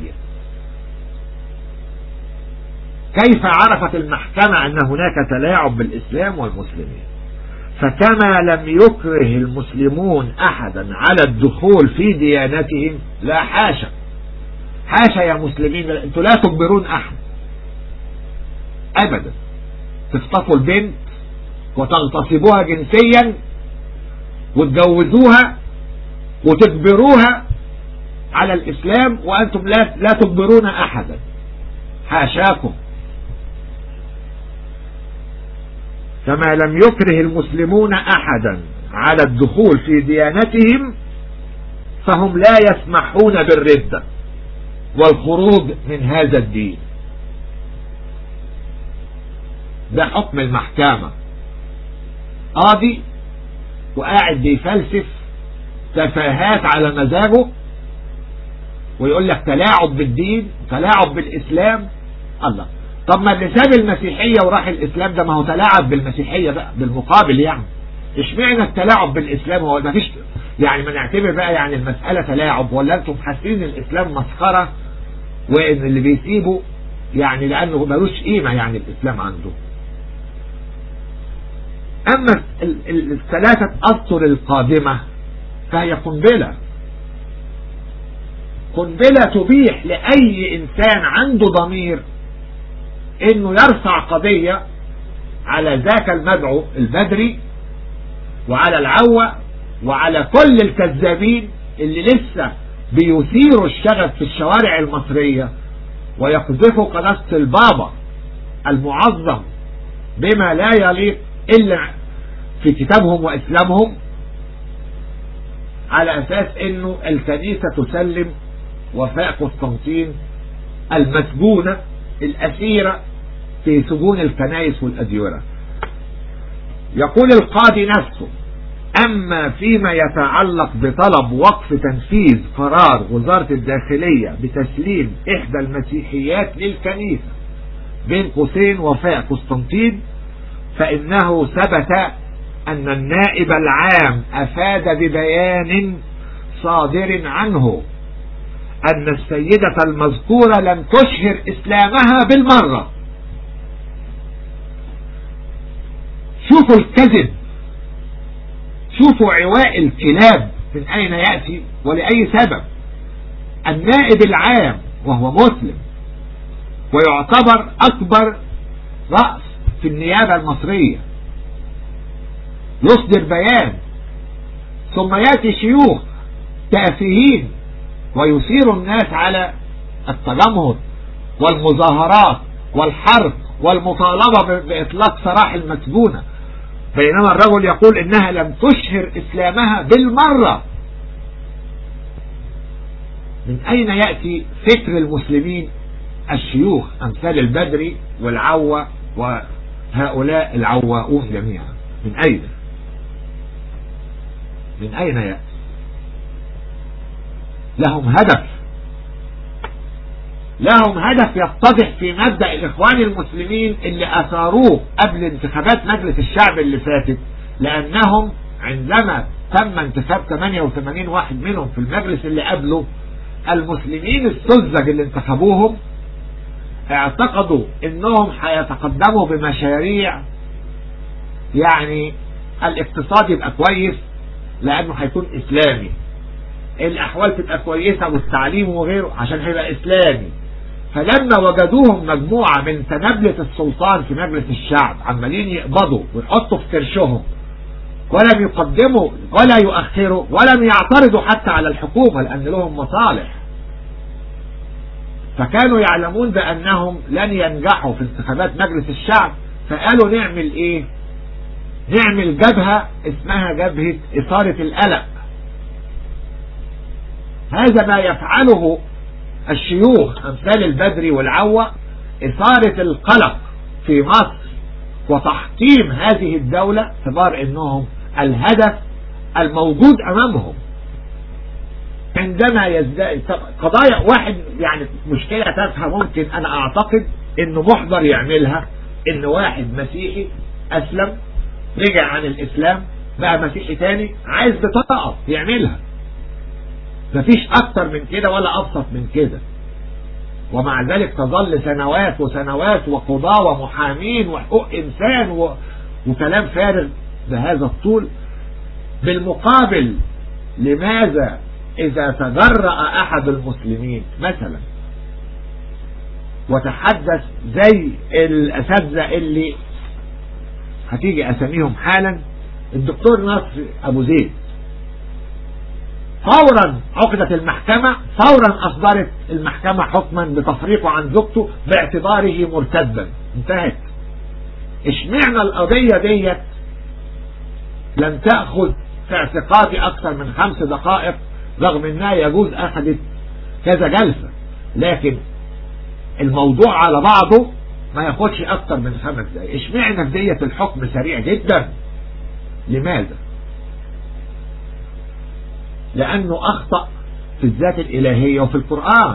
كيف عرفت المحكمة ان هناك تلاعب بالاسلام والمسلمين فكما لم يكره المسلمون احدا على الدخول في ديانتهم لا حاشا حاشا يا مسلمين انتوا لا تجبرون احد ابدا تخطفوا البنت وتغتصبوها جنسيا وتجوزوها وتجبروها على الاسلام وانتم لا, لا تجبرون احدا حاشاكم كما لم يكره المسلمون احدا على الدخول في ديانتهم فهم لا يسمحون بالردة والخروج من هذا الدين ده حكم المحكمة قاضي وقاعد بيفلسف تفاهات على مزاجه ويقول لك تلاعب بالدين تلاعب بالإسلام الله طب ما اللي ساب المسيحية وراح الإسلام ده ما هو تلاعب بالمسيحية بقى بالمقابل يعني اشمعنى التلاعب بالإسلام هو ما فيش يعني ما نعتبر بقى يعني المسألة تلاعب ولا انتم حاسين الإسلام مسخرة وإن اللي بيسيبه يعني لأنه ملوش قيمة يعني الإسلام عنده أما الثلاثة أسطر القادمة فهي قنبلة قنبلة تبيح لأي إنسان عنده ضمير إنه يرفع قضية على ذاك المدعو البدري وعلى العوة وعلى كل الكذابين اللي لسه بيثيروا الشغف في الشوارع المصرية ويقذفوا قناة البابا المعظم بما لا يليق إلا في كتابهم وإسلامهم على أساس أنه الكنيسة تسلم وفاء قسطنطين المسجونة الأسيرة في سجون الكنائس والأديرة يقول القاضي نفسه أما فيما يتعلق بطلب وقف تنفيذ قرار وزارة الداخلية بتسليم إحدى المسيحيات للكنيسة بين قوسين وفاء قسطنطين فإنه ثبت أن النائب العام أفاد ببيان صادر عنه أن السيدة المذكورة لم تشهر إسلامها بالمرة شوفوا الكذب شوفوا عواء الكلاب من أين يأتي ولأي سبب النائب العام وهو مسلم ويعتبر أكبر رأس في النيابة المصرية يصدر بيان ثم يأتي شيوخ تافهين ويثير الناس على التجمهر والمظاهرات والحرب والمطالبة بإطلاق سراح المسجونة بينما الرجل يقول إنها لم تشهر إسلامها بالمرة من أين يأتي فكر المسلمين الشيوخ أمثال البدري والعوة وهؤلاء العواؤون جميعا من أين من أين يأتي لهم هدف لهم هدف يتضح في مبدأ الإخوان المسلمين اللي أثاروه قبل انتخابات مجلس الشعب اللي فاتت لأنهم عندما تم انتخاب 88 واحد منهم في المجلس اللي قبله المسلمين السذج اللي انتخبوهم اعتقدوا انهم هيتقدموا بمشاريع يعني الاقتصاد يبقى كويس لانه هيكون اسلامي الاحوال تبقى كويسة والتعليم وغيره عشان هيبقى اسلامي فلما وجدوهم مجموعة من تنابلة السلطان في مجلس الشعب عمالين يقبضوا ويحطوا في كرشهم ولم يقدموا ولا يؤخروا ولم يعترضوا حتى على الحكومة لأن لهم مصالح فكانوا يعلمون بأنهم لن ينجحوا في انتخابات مجلس الشعب فقالوا نعمل ايه نعمل جبهة اسمها جبهة إثارة القلق هذا ما يفعله الشيوخ أمثال البدري والعوة إثارة القلق في مصر وتحطيم هذه الدولة اعتبار انهم الهدف الموجود امامهم عندما يزداد قضايا واحد يعني مشكلة تافهة ممكن انا اعتقد انه محضر يعملها ان واحد مسيحي اسلم رجع عن الاسلام بقى مسيحي تاني عايز بطاقة يعملها مفيش اكتر من كده ولا ابسط من كده ومع ذلك تظل سنوات وسنوات وقضاة ومحامين وحقوق انسان و... وكلام فارغ بهذا الطول بالمقابل لماذا اذا تجرأ احد المسلمين مثلا وتحدث زي الاساتذه اللي هتيجي اساميهم حالا الدكتور نصر ابو زيد فورا عقدت المحكمة فورا اصدرت المحكمة حكما بتفريقه عن زوجته باعتباره مرتدا انتهت اشمعنا القضية ديت لم تأخذ في اعتقادي اكثر من خمس دقائق رغم انها يجوز اخذت كذا جلسة لكن الموضوع على بعضه ما ياخدش اكتر من خمس دقايق اشمعنى في ديت الحكم سريع جدا لماذا لانه اخطأ في الذات الالهية وفي القرآن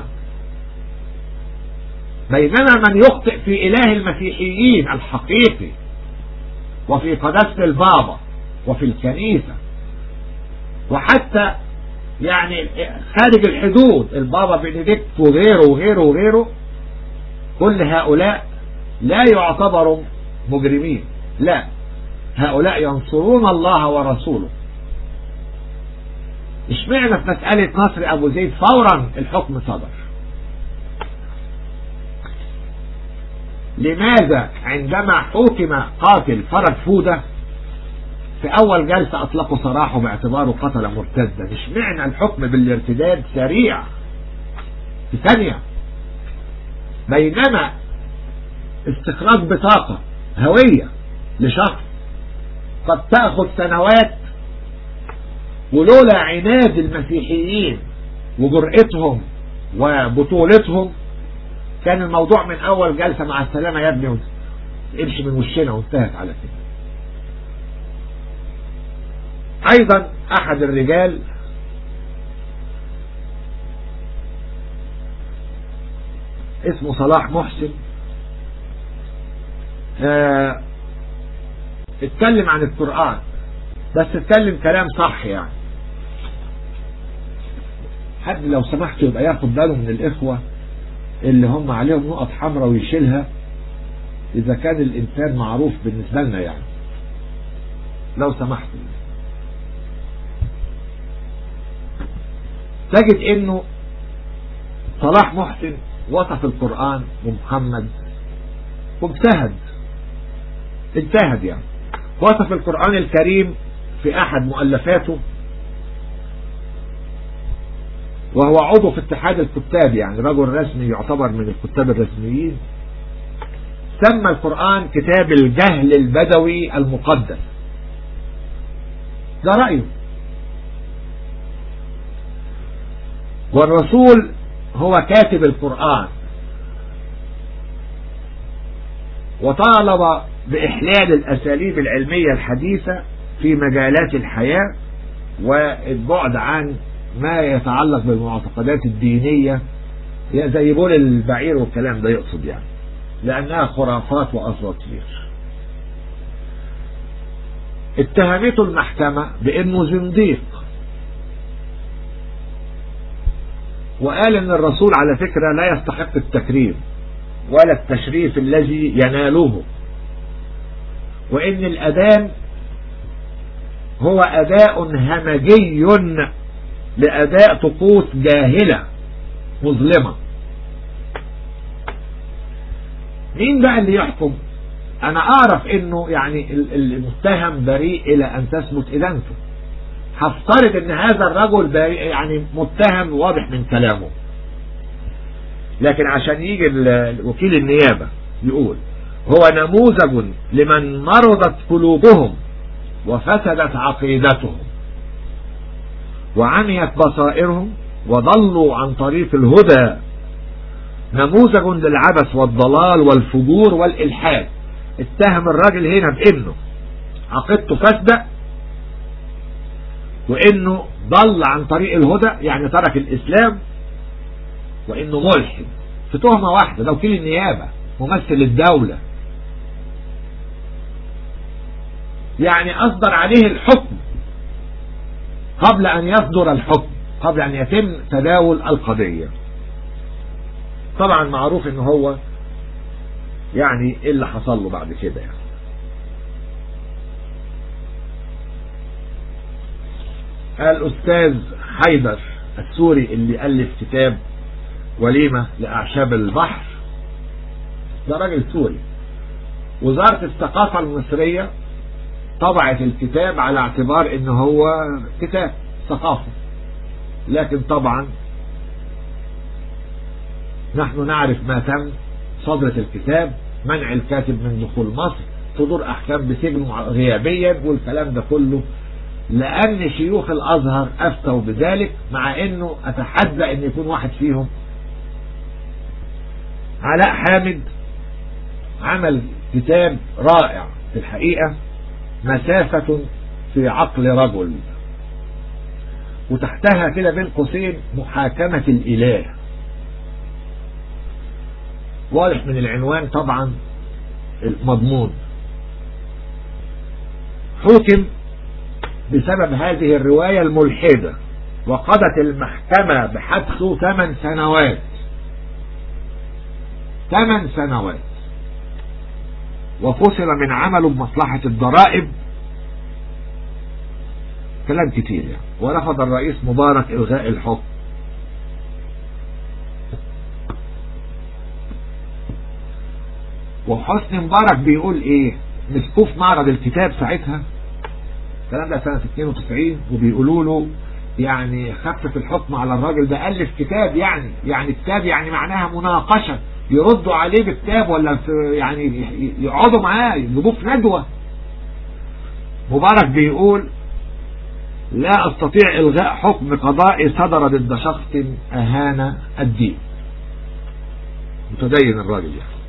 بينما من يخطئ في اله المسيحيين الحقيقي وفي قداسة البابا وفي الكنيسة وحتى يعني خارج الحدود البابا بنديكت وغيره وغيره وغيره كل هؤلاء لا يعتبروا مجرمين لا هؤلاء ينصرون الله ورسوله اشمعنى في مسألة نصر ابو زيد فورا الحكم صدر لماذا عندما حكم قاتل فرج فودة في اول جلسة اطلقوا سراحه باعتباره قتل مرتدا اشمعنى الحكم بالارتداد سريع في ثانية بينما استخراج بطاقة هوية لشخص قد تأخذ سنوات ولولا عناد المسيحيين وجرأتهم وبطولتهم كان الموضوع من اول جلسة مع السلامة يا ابني امشي من وشنا وانتهت على كده ايضا احد الرجال اسمه صلاح محسن اه اتكلم عن القرآن بس اتكلم كلام صح يعني حد لو سمحت يبقى ياخد باله من الاخوة اللي هم عليهم نقط حمراء ويشيلها اذا كان الانسان معروف بالنسبة لنا يعني لو سمحت تجد انه صلاح محسن وصف القرآن ومحمد واجتهد اجتهد يعني وصف القرآن الكريم في احد مؤلفاته وهو عضو في اتحاد الكتاب يعني رجل رسمي يعتبر من الكتاب الرسميين سمى القرآن كتاب الجهل البدوي المقدس ده رأيه والرسول هو كاتب القرآن وطالب بإحلال الأساليب العلمية الحديثة في مجالات الحياة والبعد عن ما يتعلق بالمعتقدات الدينية زي بول البعير والكلام ده يقصد يعني لأنها خرافات وأساطير اتهمته المحكمة بأنه زنديق وقال ان الرسول على فكرة لا يستحق التكريم ولا التشريف الذي يناله وان الأذان هو أداء همجي لأداء طقوس جاهلة مظلمة مين بقى اللي يحكم انا اعرف انه يعني المتهم بريء الى ان تثبت ادانته هفترض ان هذا الرجل بريء يعني متهم واضح من كلامه لكن عشان يجي وكيل النيابة يقول هو نموذج لمن مرضت قلوبهم وفسدت عقيدتهم وعميت بصائرهم وضلوا عن طريق الهدى نموذج للعبث والضلال والفجور والإلحاد اتهم الراجل هنا بانه عقيدته فاسدة وانه ضل عن طريق الهدى يعني ترك الاسلام وانه ملحد في تهمة واحدة ده وكيل النيابة ممثل الدولة يعني اصدر عليه الحكم قبل ان يصدر الحكم قبل ان يتم تداول القضية طبعا معروف ان هو يعني ايه اللي حصل له بعد كده يعني الأستاذ حيدر السوري اللي ألف كتاب وليمة لأعشاب البحر ده راجل سوري وزارة الثقافة المصرية طبعت الكتاب على اعتبار ان هو كتاب ثقافة لكن طبعا نحن نعرف ما تم صدرة الكتاب منع الكاتب من دخول مصر صدور احكام بسجنه غيابيا والكلام ده كله لأن شيوخ الأزهر أفتوا بذلك مع أنه أتحدى أن يكون واحد فيهم علاء حامد عمل كتاب رائع في الحقيقة مسافة في عقل رجل وتحتها كده بين قوسين محاكمة الإله واضح من العنوان طبعا المضمون حكم بسبب هذه الرواية الملحدة وقضت المحكمة بحبسه ثمان سنوات ثمان سنوات وفصل من عمله بمصلحة الضرائب كلام كتير يعني ورفض الرئيس مبارك إلغاء الحكم وحسن مبارك بيقول ايه مسكوه في معرض الكتاب ساعتها الكلام ده سنة 92 وبيقولوا له يعني خفف الحكم على الراجل ده ألف كتاب يعني يعني كتاب يعني معناها مناقشة يردوا عليه بكتاب ولا في يعني يقعدوا معاه يجيبوه في ندوة مبارك بيقول لا استطيع الغاء حكم قضائي صدر ضد شخص اهان الدين متدين الراجل يعني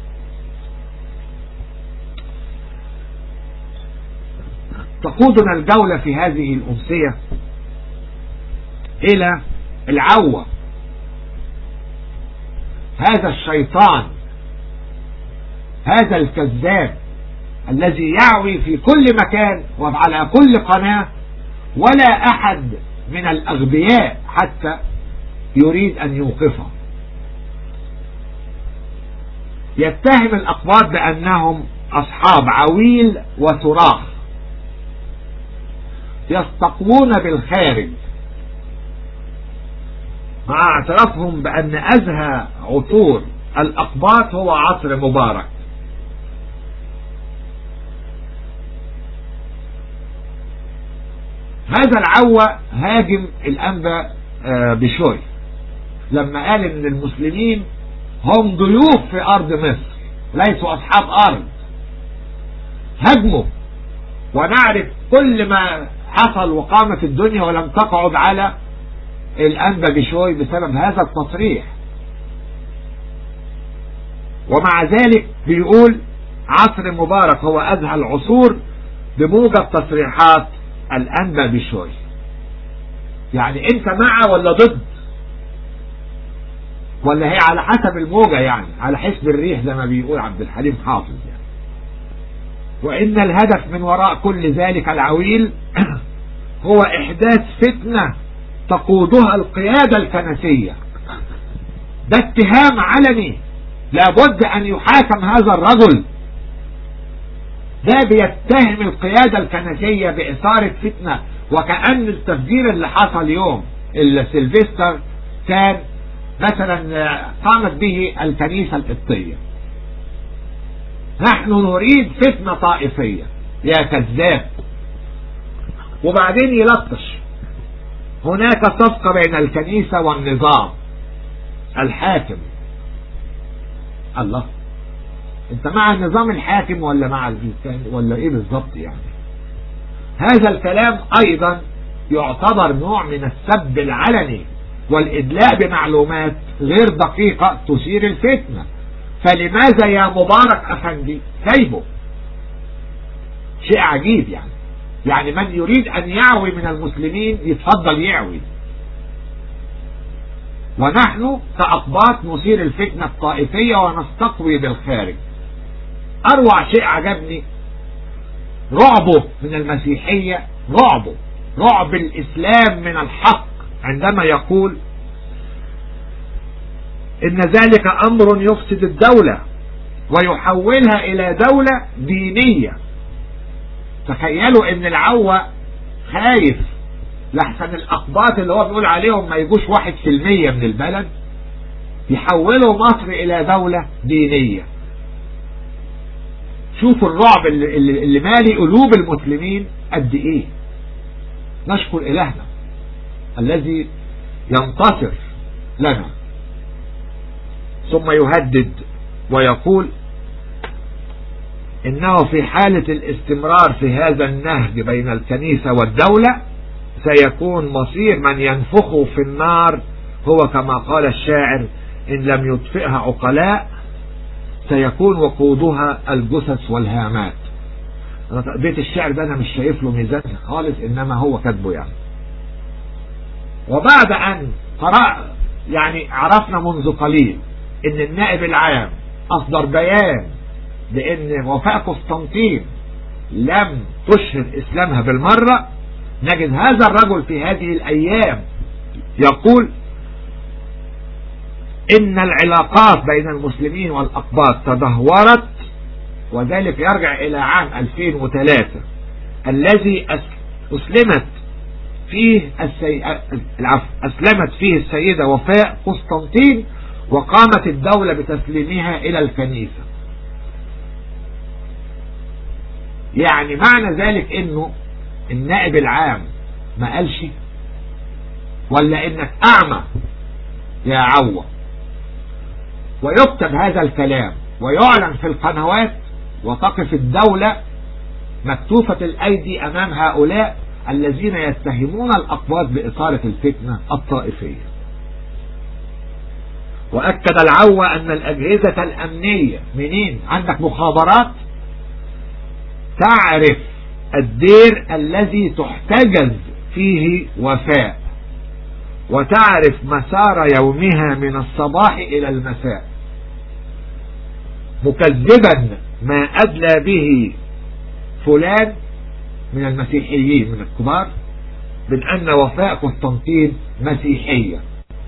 تقودنا الجولة في هذه الأمسية إلى العوة هذا الشيطان هذا الكذاب الذي يعوي في كل مكان وعلى كل قناة ولا أحد من الأغبياء حتى يريد أن يوقفه يتهم الأقباط بأنهم أصحاب عويل وصراخ يستقوون بالخارج مع اعترافهم بأن أزهى عطور الأقباط هو عصر مبارك هذا العوة هاجم الأنبا بشوي لما قال ان المسلمين هم ضيوف في أرض مصر ليسوا أصحاب أرض هاجموا ونعرف كل ما حصل وقامت الدنيا ولم تقعد على الأنبا بشوي بسبب هذا التصريح ومع ذلك بيقول عصر مبارك هو أزهى العصور بموجب تصريحات الأنبا بشوي يعني انت مع ولا ضد ولا هي على حسب الموجة يعني على حسب الريح زي ما بيقول عبد الحليم حافظ يعني وإن الهدف من وراء كل ذلك العويل هو إحداث فتنة تقودها القيادة الكنسية ده اتهام علني لابد أن يحاكم هذا الرجل ده بيتهم القيادة الكنسية بإثارة فتنة وكأن التفجير اللي حصل يوم السلفستر كان مثلا قامت به الكنيسة القبطية نحن نريد فتنة طائفية يا كذاب وبعدين يلطش هناك صفقة بين الكنيسة والنظام الحاكم الله انت مع النظام الحاكم ولا مع ولا ايه بالظبط يعني هذا الكلام ايضا يعتبر نوع من السب العلني والادلاء بمعلومات غير دقيقة تثير الفتنة فلماذا يا مبارك افندي سايبه شيء عجيب يعني يعني من يريد أن يعوي من المسلمين يتفضل يعوي ونحن كأقباط نثير الفتنة الطائفية ونستقوي بالخارج أروع شيء عجبني رعبه من المسيحية رعبه رعب الإسلام من الحق عندما يقول إن ذلك أمر يفسد الدولة ويحولها إلى دولة دينية تخيلوا إن العوة خايف لحسن الأقباط اللي هو بيقول عليهم ما يجوش واحد في المية من البلد يحولوا مصر إلى دولة دينية شوفوا الرعب اللي, اللي مالي قلوب المسلمين قد ايه نشكر إلهنا الذي ينتصر لنا ثم يهدد ويقول إنه في حالة الاستمرار في هذا النهج بين الكنيسة والدولة سيكون مصير من ينفخه في النار هو كما قال الشاعر إن لم يطفئها عقلاء سيكون وقودها الجثث والهامات بيت الشعر ده أنا مش شايف له ميزان خالص إنما هو كاتبه يعني وبعد أن قرأ يعني عرفنا منذ قليل إن النائب العام أصدر بيان بأن وفاء قسطنطين لم تشهر إسلامها بالمرة نجد هذا الرجل في هذه الأيام يقول إن العلاقات بين المسلمين والأقباط تدهورت وذلك يرجع إلى عام 2003 الذي أسلمت فيه السي... أسلمت فيه السيدة وفاء قسطنطين وقامت الدولة بتسليمها إلى الكنيسة يعني معنى ذلك انه النائب العام ما قالش ولا انك اعمى يا عوة ويكتب هذا الكلام ويعلن في القنوات وتقف الدولة مكتوفة الايدي امام هؤلاء الذين يتهمون الاقباط باثارة الفتنة الطائفية واكد العوة ان الاجهزة الامنية منين عندك مخابرات تعرف الدير الذي تحتجز فيه وفاء وتعرف مسار يومها من الصباح إلى المساء مكذبا ما أدلى به فلان من المسيحيين من الكبار من أن وفاء قسطنطين مسيحية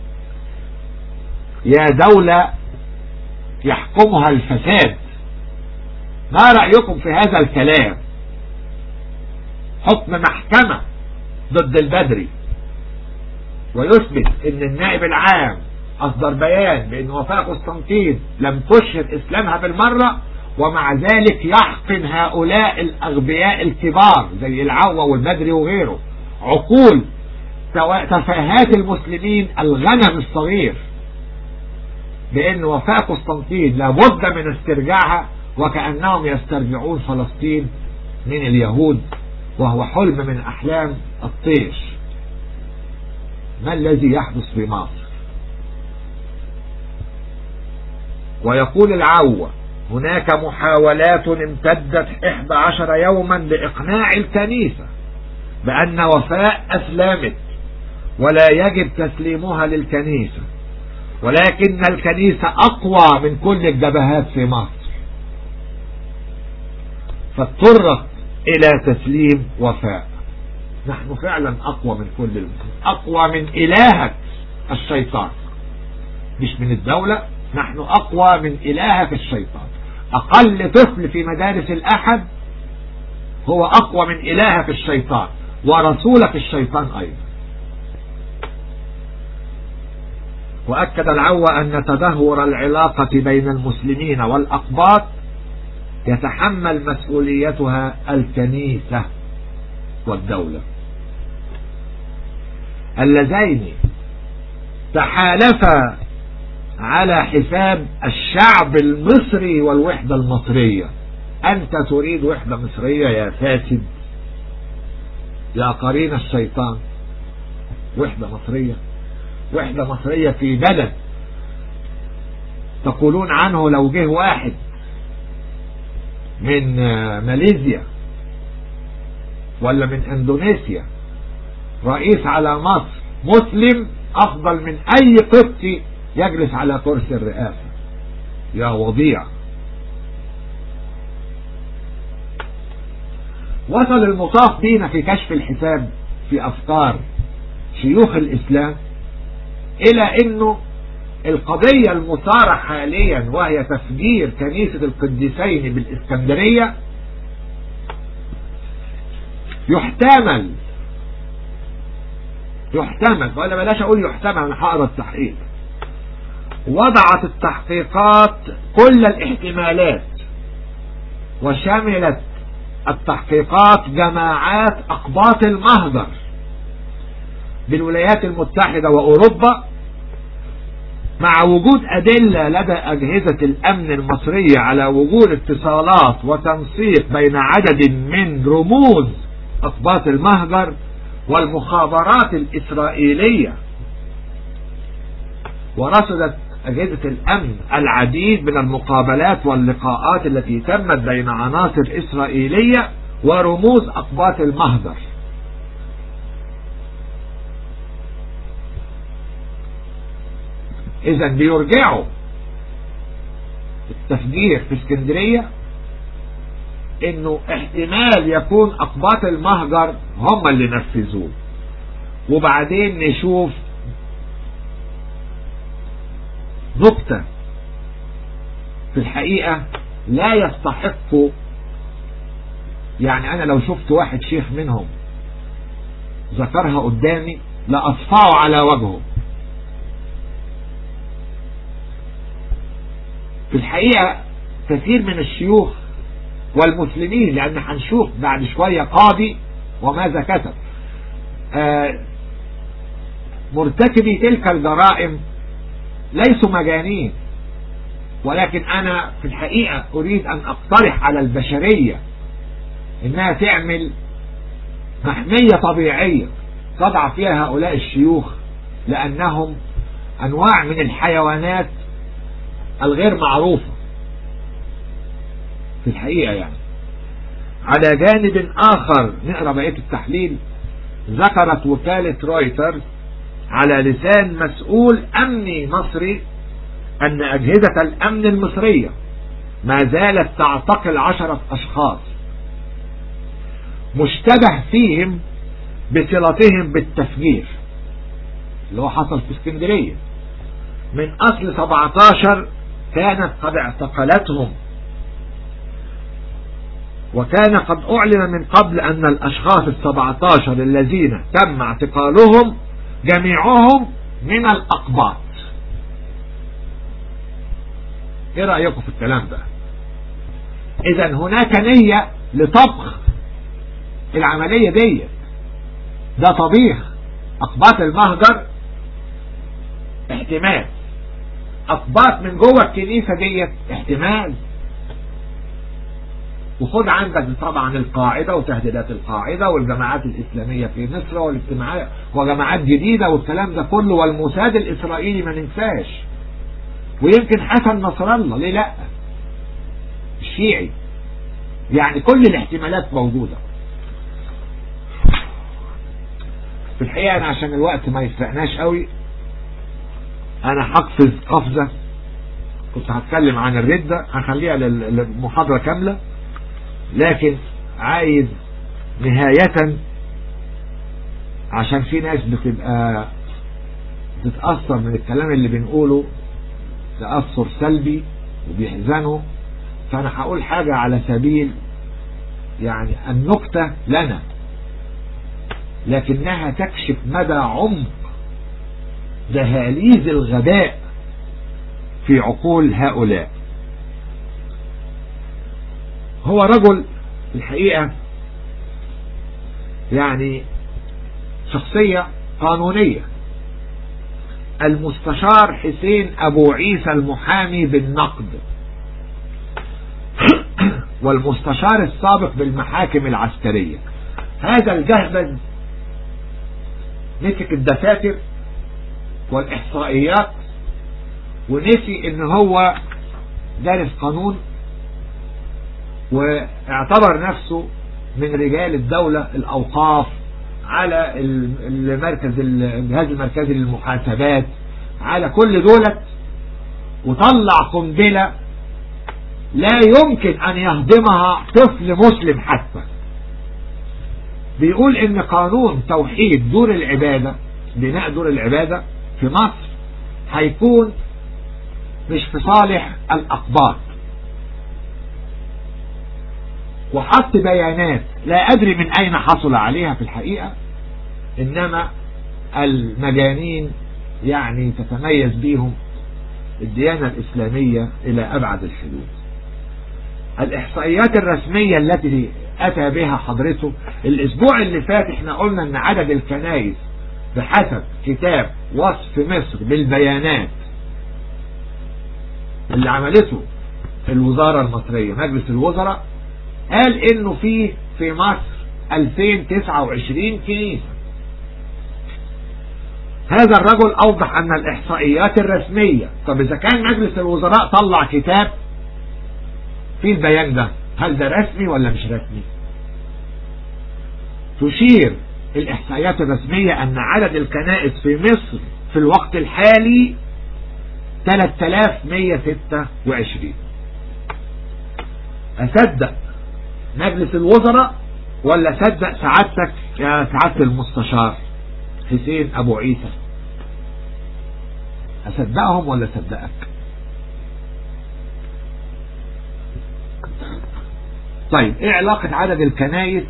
يا دولة يحكمها الفساد ما رأيكم في هذا الكلام حكم محكمة ضد البدري ويثبت ان النائب العام اصدر بيان بان وفاء قسطنطين لم تشهر اسلامها بالمرة ومع ذلك يحقن هؤلاء الاغبياء الكبار زي العوة والبدري وغيره عقول تفاهات المسلمين الغنم الصغير بان وفاء قسطنطين لابد من استرجاعها وكأنهم يسترجعون فلسطين من اليهود وهو حلم من أحلام الطيش ما الذي يحدث في مصر ويقول العوة هناك محاولات امتدت 11 يوما لإقناع الكنيسة بأن وفاء أسلمت ولا يجب تسليمها للكنيسة ولكن الكنيسة أقوى من كل الجبهات في مصر فاضطرت إلى تسليم وفاء نحن فعلا أقوى من كل المسلمين أقوى من إلهك الشيطان مش من الدولة نحن أقوى من إلهك الشيطان أقل طفل في مدارس الأحد هو أقوى من إلهك الشيطان ورسولك الشيطان أيضا وأكد العوة أن تدهور العلاقة بين المسلمين والأقباط يتحمل مسؤوليتها الكنيسة والدولة اللذين تحالفا على حساب الشعب المصري والوحدة المصرية أنت تريد وحدة مصرية يا فاسد يا قرين الشيطان وحدة مصرية وحدة مصرية في بلد تقولون عنه لو جه واحد من ماليزيا ولا من اندونيسيا رئيس على مصر مسلم افضل من اي قبطي يجلس على كرسي الرئاسة يا وضيع وصل المطاف بينا في كشف الحساب في افكار شيوخ الاسلام الى انه القضية المثارة حاليا وهي تفجير كنيسة القديسين بالاسكندرية يحتمل يحتمل ولا بلاش اقول يحتمل انا هقرا التحقيق وضعت التحقيقات كل الاحتمالات وشملت التحقيقات جماعات اقباط المهجر بالولايات المتحدة واوروبا مع وجود ادلة لدى اجهزة الامن المصرية على وجود اتصالات وتنسيق بين عدد من رموز اقباط المهجر والمخابرات الاسرائيلية ورصدت أجهزة الأمن العديد من المقابلات واللقاءات التي تمت بين عناصر إسرائيلية ورموز أقباط المهجر إذا بيرجعوا التفجير في اسكندرية انه احتمال يكون اقباط المهجر هم اللي نفذوه وبعدين نشوف نقطة في الحقيقة لا يستحق يعني انا لو شفت واحد شيخ منهم ذكرها قدامي لأصفعه على وجهه في الحقيقة كثير من الشيوخ والمسلمين لأن هنشوف بعد شوية قاضي وماذا كتب آه مرتكبي تلك الجرائم ليسوا مجانين ولكن أنا في الحقيقة أريد أن أقترح على البشرية إنها تعمل محمية طبيعية تضع فيها هؤلاء الشيوخ لأنهم أنواع من الحيوانات الغير معروفة في الحقيقة يعني على جانب آخر نقرأ بقية التحليل ذكرت وكالة رويترز على لسان مسؤول أمني مصري أن أجهزة الأمن المصرية ما زالت تعتقل عشرة أشخاص مشتبه فيهم بصلتهم بالتفجير اللي هو حصل في اسكندرية من أصل 17 كانت قد اعتقلتهم وكان قد أعلن من قبل أن الأشخاص السبعتاشر الذين تم اعتقالهم جميعهم من الأقباط ايه رأيكم في الكلام ده اذا هناك نية لطبخ العملية دي ده طبيخ أقباط المهجر احتمال أقباط من جوه الكنيسة دي احتمال وخد عندك طبعا القاعدة وتهديدات القاعدة والجماعات الإسلامية في مصر والاجتماعات وجماعات جديدة والكلام ده كله والموساد الإسرائيلي ما ننساش ويمكن حسن نصر الله ليه لا الشيعي يعني كل الاحتمالات موجودة في الحقيقة أنا عشان الوقت ما يسرقناش قوي أنا هقفز قفزة كنت هتكلم عن الردة هخليها للمحاضرة كاملة لكن عايز نهاية عشان في ناس بتبقى بتتأثر من الكلام اللي بنقوله تأثر سلبي وبيحزنوا فأنا هقول حاجة على سبيل يعني النكتة لنا لكنها تكشف مدى عمق دهاليز الغباء في عقول هؤلاء هو رجل الحقيقة يعني شخصية قانونية المستشار حسين أبو عيسى المحامي بالنقد والمستشار السابق بالمحاكم العسكرية هذا الجهبذ مسك الدفاتر والإحصائيات ونسي ان هو دارس قانون واعتبر نفسه من رجال الدولة الأوقاف على المركز الجهاز المركزي للمحاسبات على كل دولة وطلع قنبلة لا يمكن أن يهضمها طفل مسلم حتى بيقول ان قانون توحيد دور العبادة بناء دور العبادة في مصر هيكون مش في صالح الأقباط وحط بيانات لا أدري من أين حصل عليها في الحقيقة إنما المجانين يعني تتميز بيهم الديانة الإسلامية إلى أبعد الحدود الإحصائيات الرسمية التي أتى بها حضرته الأسبوع اللي فات احنا قلنا أن عدد الكنائس بحسب كتاب وصف مصر بالبيانات اللي عملته الوزارة المصرية مجلس الوزراء قال انه في في مصر 2029 كنيسة هذا الرجل اوضح ان الاحصائيات الرسمية طب اذا كان مجلس الوزراء طلع كتاب في البيان ده هل ده رسمي ولا مش رسمي تشير الاحصائيات الرسمية ان عدد الكنائس في مصر في الوقت الحالي 3126 اصدق مجلس الوزراء ولا صدق سعادتك يا سعادة المستشار حسين ابو عيسى اصدقهم ولا صدقك طيب ايه علاقة عدد الكنايس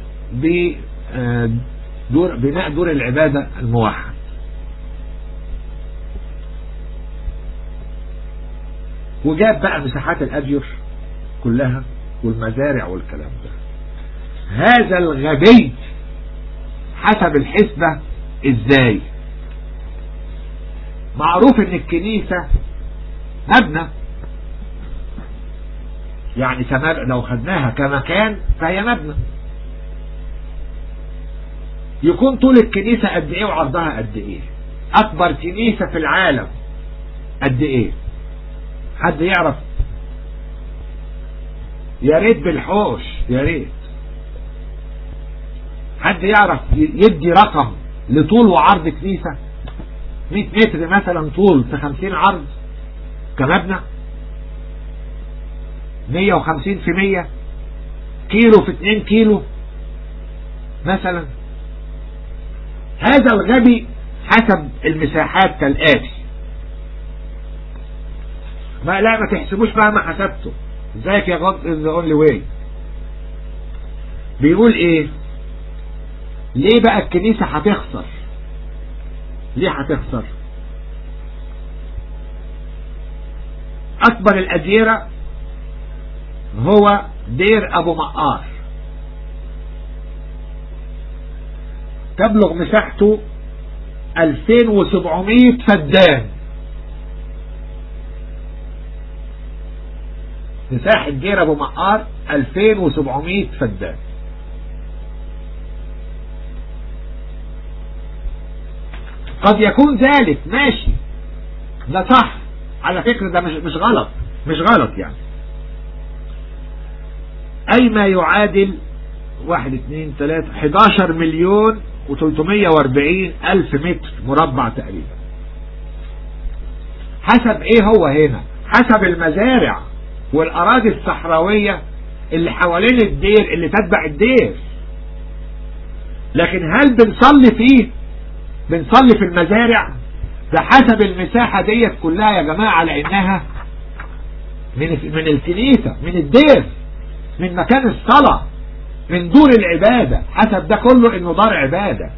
بدور بناء دور العبادة الموحد وجاب بقى مساحات الأبير كلها والمزارع والكلام ده هذا الغبي حسب الحسبة ازاي معروف ان الكنيسة مبنى يعني لو خدناها كمكان فهي مبنى يكون طول الكنيسة قد ايه وعرضها قد ايه اكبر كنيسة في العالم قد ايه حد يعرف يا ريت بالحوش يا ريت حد يعرف يدي رقم لطول وعرض كنيسة 100 متر مثلا طول في 50 عرض كمبنى 150 في 100 كيلو في 2 كيلو مثلا هذا الغبي حسب المساحات كالآتي ما لا ما تحسبوش مهما حسبته ازيك يا غض in the only way بيقول ايه ليه بقى الكنيسة هتخسر ليه هتخسر اكبر الاديرة هو دير ابو مقار تبلغ مساحته 2700 فدان مساحة دير ابو مقار 2700 فدان قد يكون ذلك ماشي ده صح على فكرة ده مش, مش غلط مش غلط يعني اي ما يعادل واحد اتنين تلاتة 11 مليون و340 الف متر مربع تقريبا حسب ايه هو هنا حسب المزارع والاراضي الصحراوية اللي حوالين الدير اللي تتبع الدير لكن هل بنصلي فيه بنصلي في المزارع ده حسب المساحة ديت كلها يا جماعة على انها من من الكنيسة من الدير من مكان الصلاة من دور العبادة حسب ده كله انه دار عبادة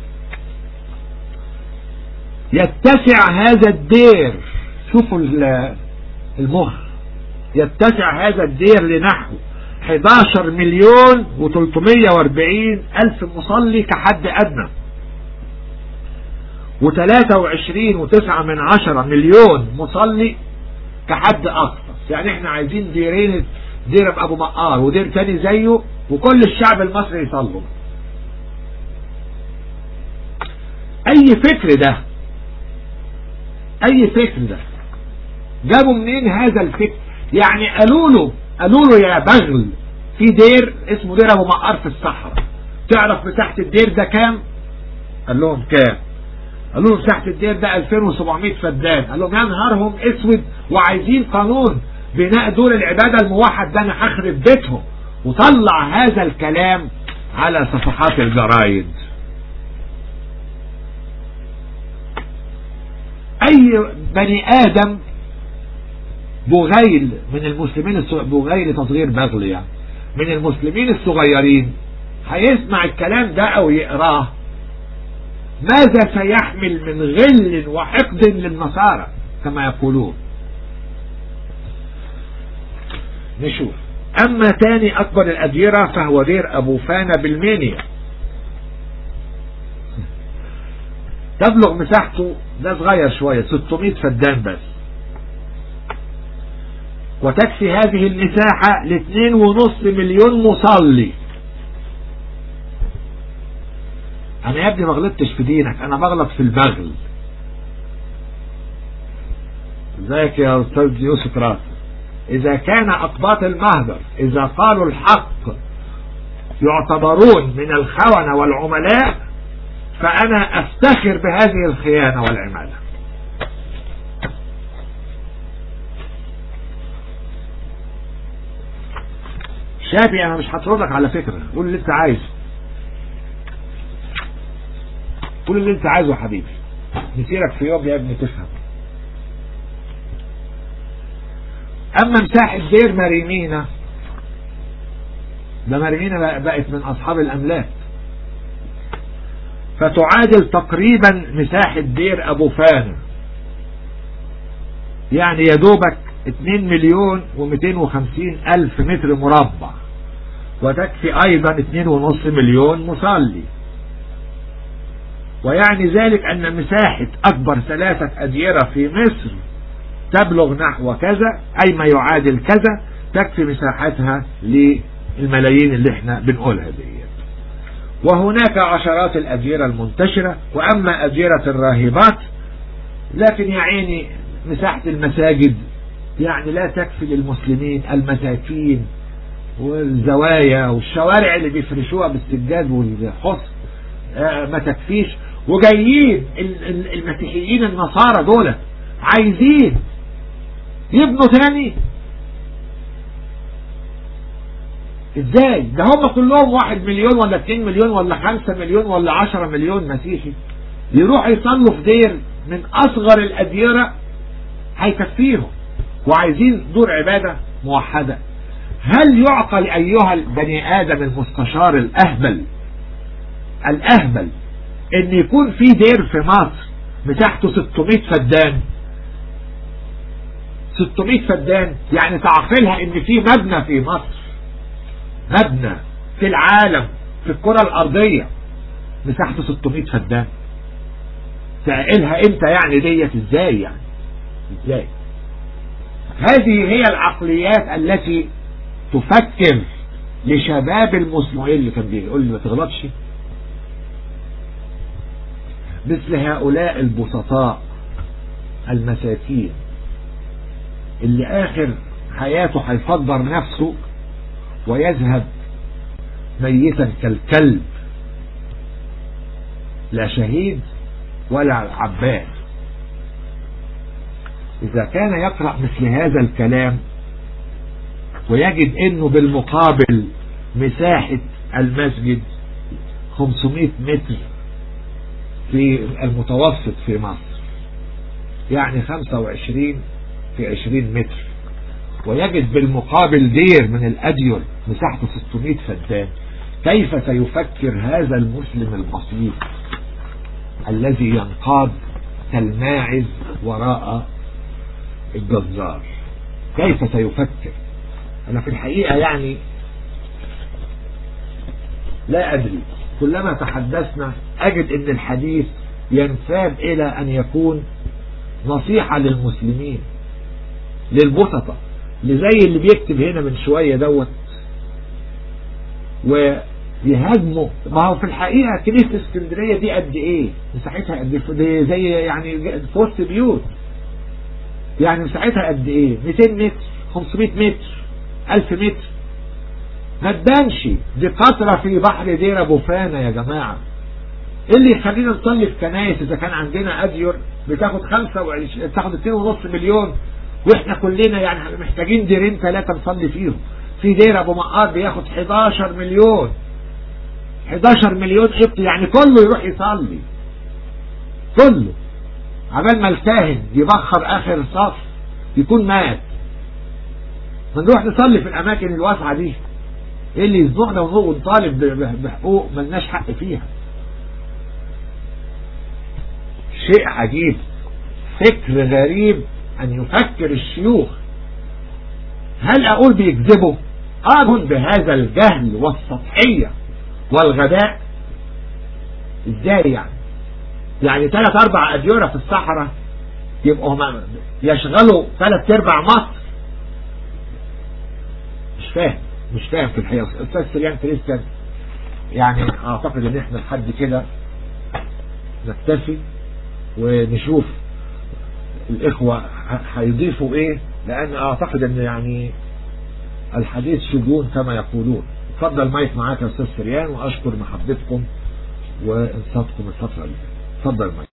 يتسع هذا الدير شوفوا المهر يتسع هذا الدير لنحو 11 مليون و340 ألف مصلي كحد أدنى و23 وتسعة من عشرة مليون مصلي كحد أقصى يعني احنا عايزين ديرين دير أبو مقار ودير تاني زيه وكل الشعب المصري يصلوا أي فكر ده أي فكر ده جابوا منين هذا الفكر يعني قالوا له قالوا له يا بغل في دير اسمه دير ابو مقر في الصحراء تعرف مساحة الدير ده كام قال لهم كام قال لهم مساحة الدير ده 2700 فدان قال لهم يا نهارهم اسود وعايزين قانون بناء دور العبادة الموحد ده انا هخرب بيتهم وطلع هذا الكلام على صفحات الجرايد اي بني ادم بغيل من المسلمين بغيل تصغير بغل يعني من المسلمين الصغيرين هيسمع الكلام ده او يقراه ماذا سيحمل من غل وحقد للنصارى كما يقولون نشوف اما تاني اكبر الاديرة فهو دير ابو فانا بالمينيا تبلغ مساحته ده صغير شوية 600 فدان بس وتكفي هذه المساحة لاثنين ونص مليون مصلي انا يا ابني ما غلطتش في دينك انا بغلط في البغل ازيك يا استاذ يوسف راس اذا كان اقباط المهجر اذا قالوا الحق يعتبرون من الخونة والعملاء فانا افتخر بهذه الخيانة والعمالة شافي انا مش هطردك على فكرة قول اللي انت عايزه قول اللي انت عايزه يا حبيبي نسيرك في يوم يا ابني تفهم اما مساحة دير مريمينا ده مريمينا بقت من اصحاب الاملاك فتعادل تقريبا مساحة دير ابو فانا يعني يا دوبك 2 مليون و250 الف متر مربع وتكفي ايضا 2.5 مليون مصلي ويعني ذلك ان مساحة اكبر ثلاثة اديرة في مصر تبلغ نحو كذا اي ما يعادل كذا تكفي مساحتها للملايين اللي احنا بنقولها دي وهناك عشرات الاديرة المنتشرة واما اديرة الراهبات لكن يا عيني مساحة المساجد يعني لا تكفي للمسلمين المساكين والزوايا والشوارع اللي بيفرشوها بالسجاد والحصن ما تكفيش وجايين المسيحيين النصارى دول عايزين يبنوا تاني ازاي ده هم كلهم واحد مليون ولا اتنين مليون ولا خمسة مليون ولا عشرة مليون مسيحي يروح يصلوا في دير من اصغر الاديرة هيكفيهم وعايزين دور عبادة موحدة هل يعقل ايها البني ادم المستشار الاهبل الاهبل ان يكون في دير في مصر مساحته 600 فدان 600 فدان يعني تعقلها ان في مبنى في مصر مبنى في العالم في الكرة الارضية مساحته 600 فدان تعقلها انت يعني ديت ازاي يعني ازاي هذه هي العقليات التي تفكر لشباب المسلمين اللي كان بيقول لي ما تغلطش مثل هؤلاء البسطاء المساكين اللي اخر حياته هيفجر نفسه ويذهب ميتا كالكلب لا شهيد ولا عباد اذا كان يقرأ مثل هذا الكلام ويجد انه بالمقابل مساحة المسجد 500 متر في المتوسط في مصر يعني 25 في 20 متر ويجد بالمقابل دير من الأدير مساحته 600 فدان كيف سيفكر هذا المسلم البسيط الذي ينقاد كالماعز وراء الجزار كيف سيفكر أنا في الحقيقة يعني لا أدري كلما تحدثنا أجد أن الحديث ينساب إلى أن يكون نصيحة للمسلمين للبسطة لزي اللي بيكتب هنا من شوية دوت ويهاجموا ما هو في الحقيقة كنيسة اسكندرية دي قد ايه مساحتها قد ايه زي يعني في وسط بيوت يعني مساحتها قد ايه 200 متر 500 متر 1000 متر ما تبانش دي قطرة في بحر دير ابو فانا يا جماعة ايه اللي يخلينا نصلي في كنايس اذا كان عندنا ادير بتاخد 25 بتاخد 2.5 مليون واحنا كلنا يعني محتاجين ديرين ثلاثة نصلي فيهم في دير ابو مقار بياخد 11 مليون 11 مليون قبط يعني كله يروح يصلي كله عبال ما الكاهن يبخر اخر صف يكون مات بنروح نصلي في الاماكن الواسعة دي ايه اللي يزنقنا ونطالب بحقوق ملناش حق فيها شيء عجيب فكر غريب ان يفكر الشيوخ هل اقول بيكذبوا اظن بهذا الجهل والسطحية والغباء ازاي يعني يعني ثلاث اربع اديرة في الصحراء يبقوا هم يشغلوا ثلاث ارباع مصر مش فاهم مش فاهم في الحقيقة استاذ سريان كريستيان يعني اعتقد ان احنا لحد كده نكتفي ونشوف الاخوة هيضيفوا ايه لان اعتقد ان يعني الحديث شجون كما يقولون اتفضل مايك معاك يا استاذ سريان واشكر محبتكم وانصاتكم الفترة دي اتفضل مايك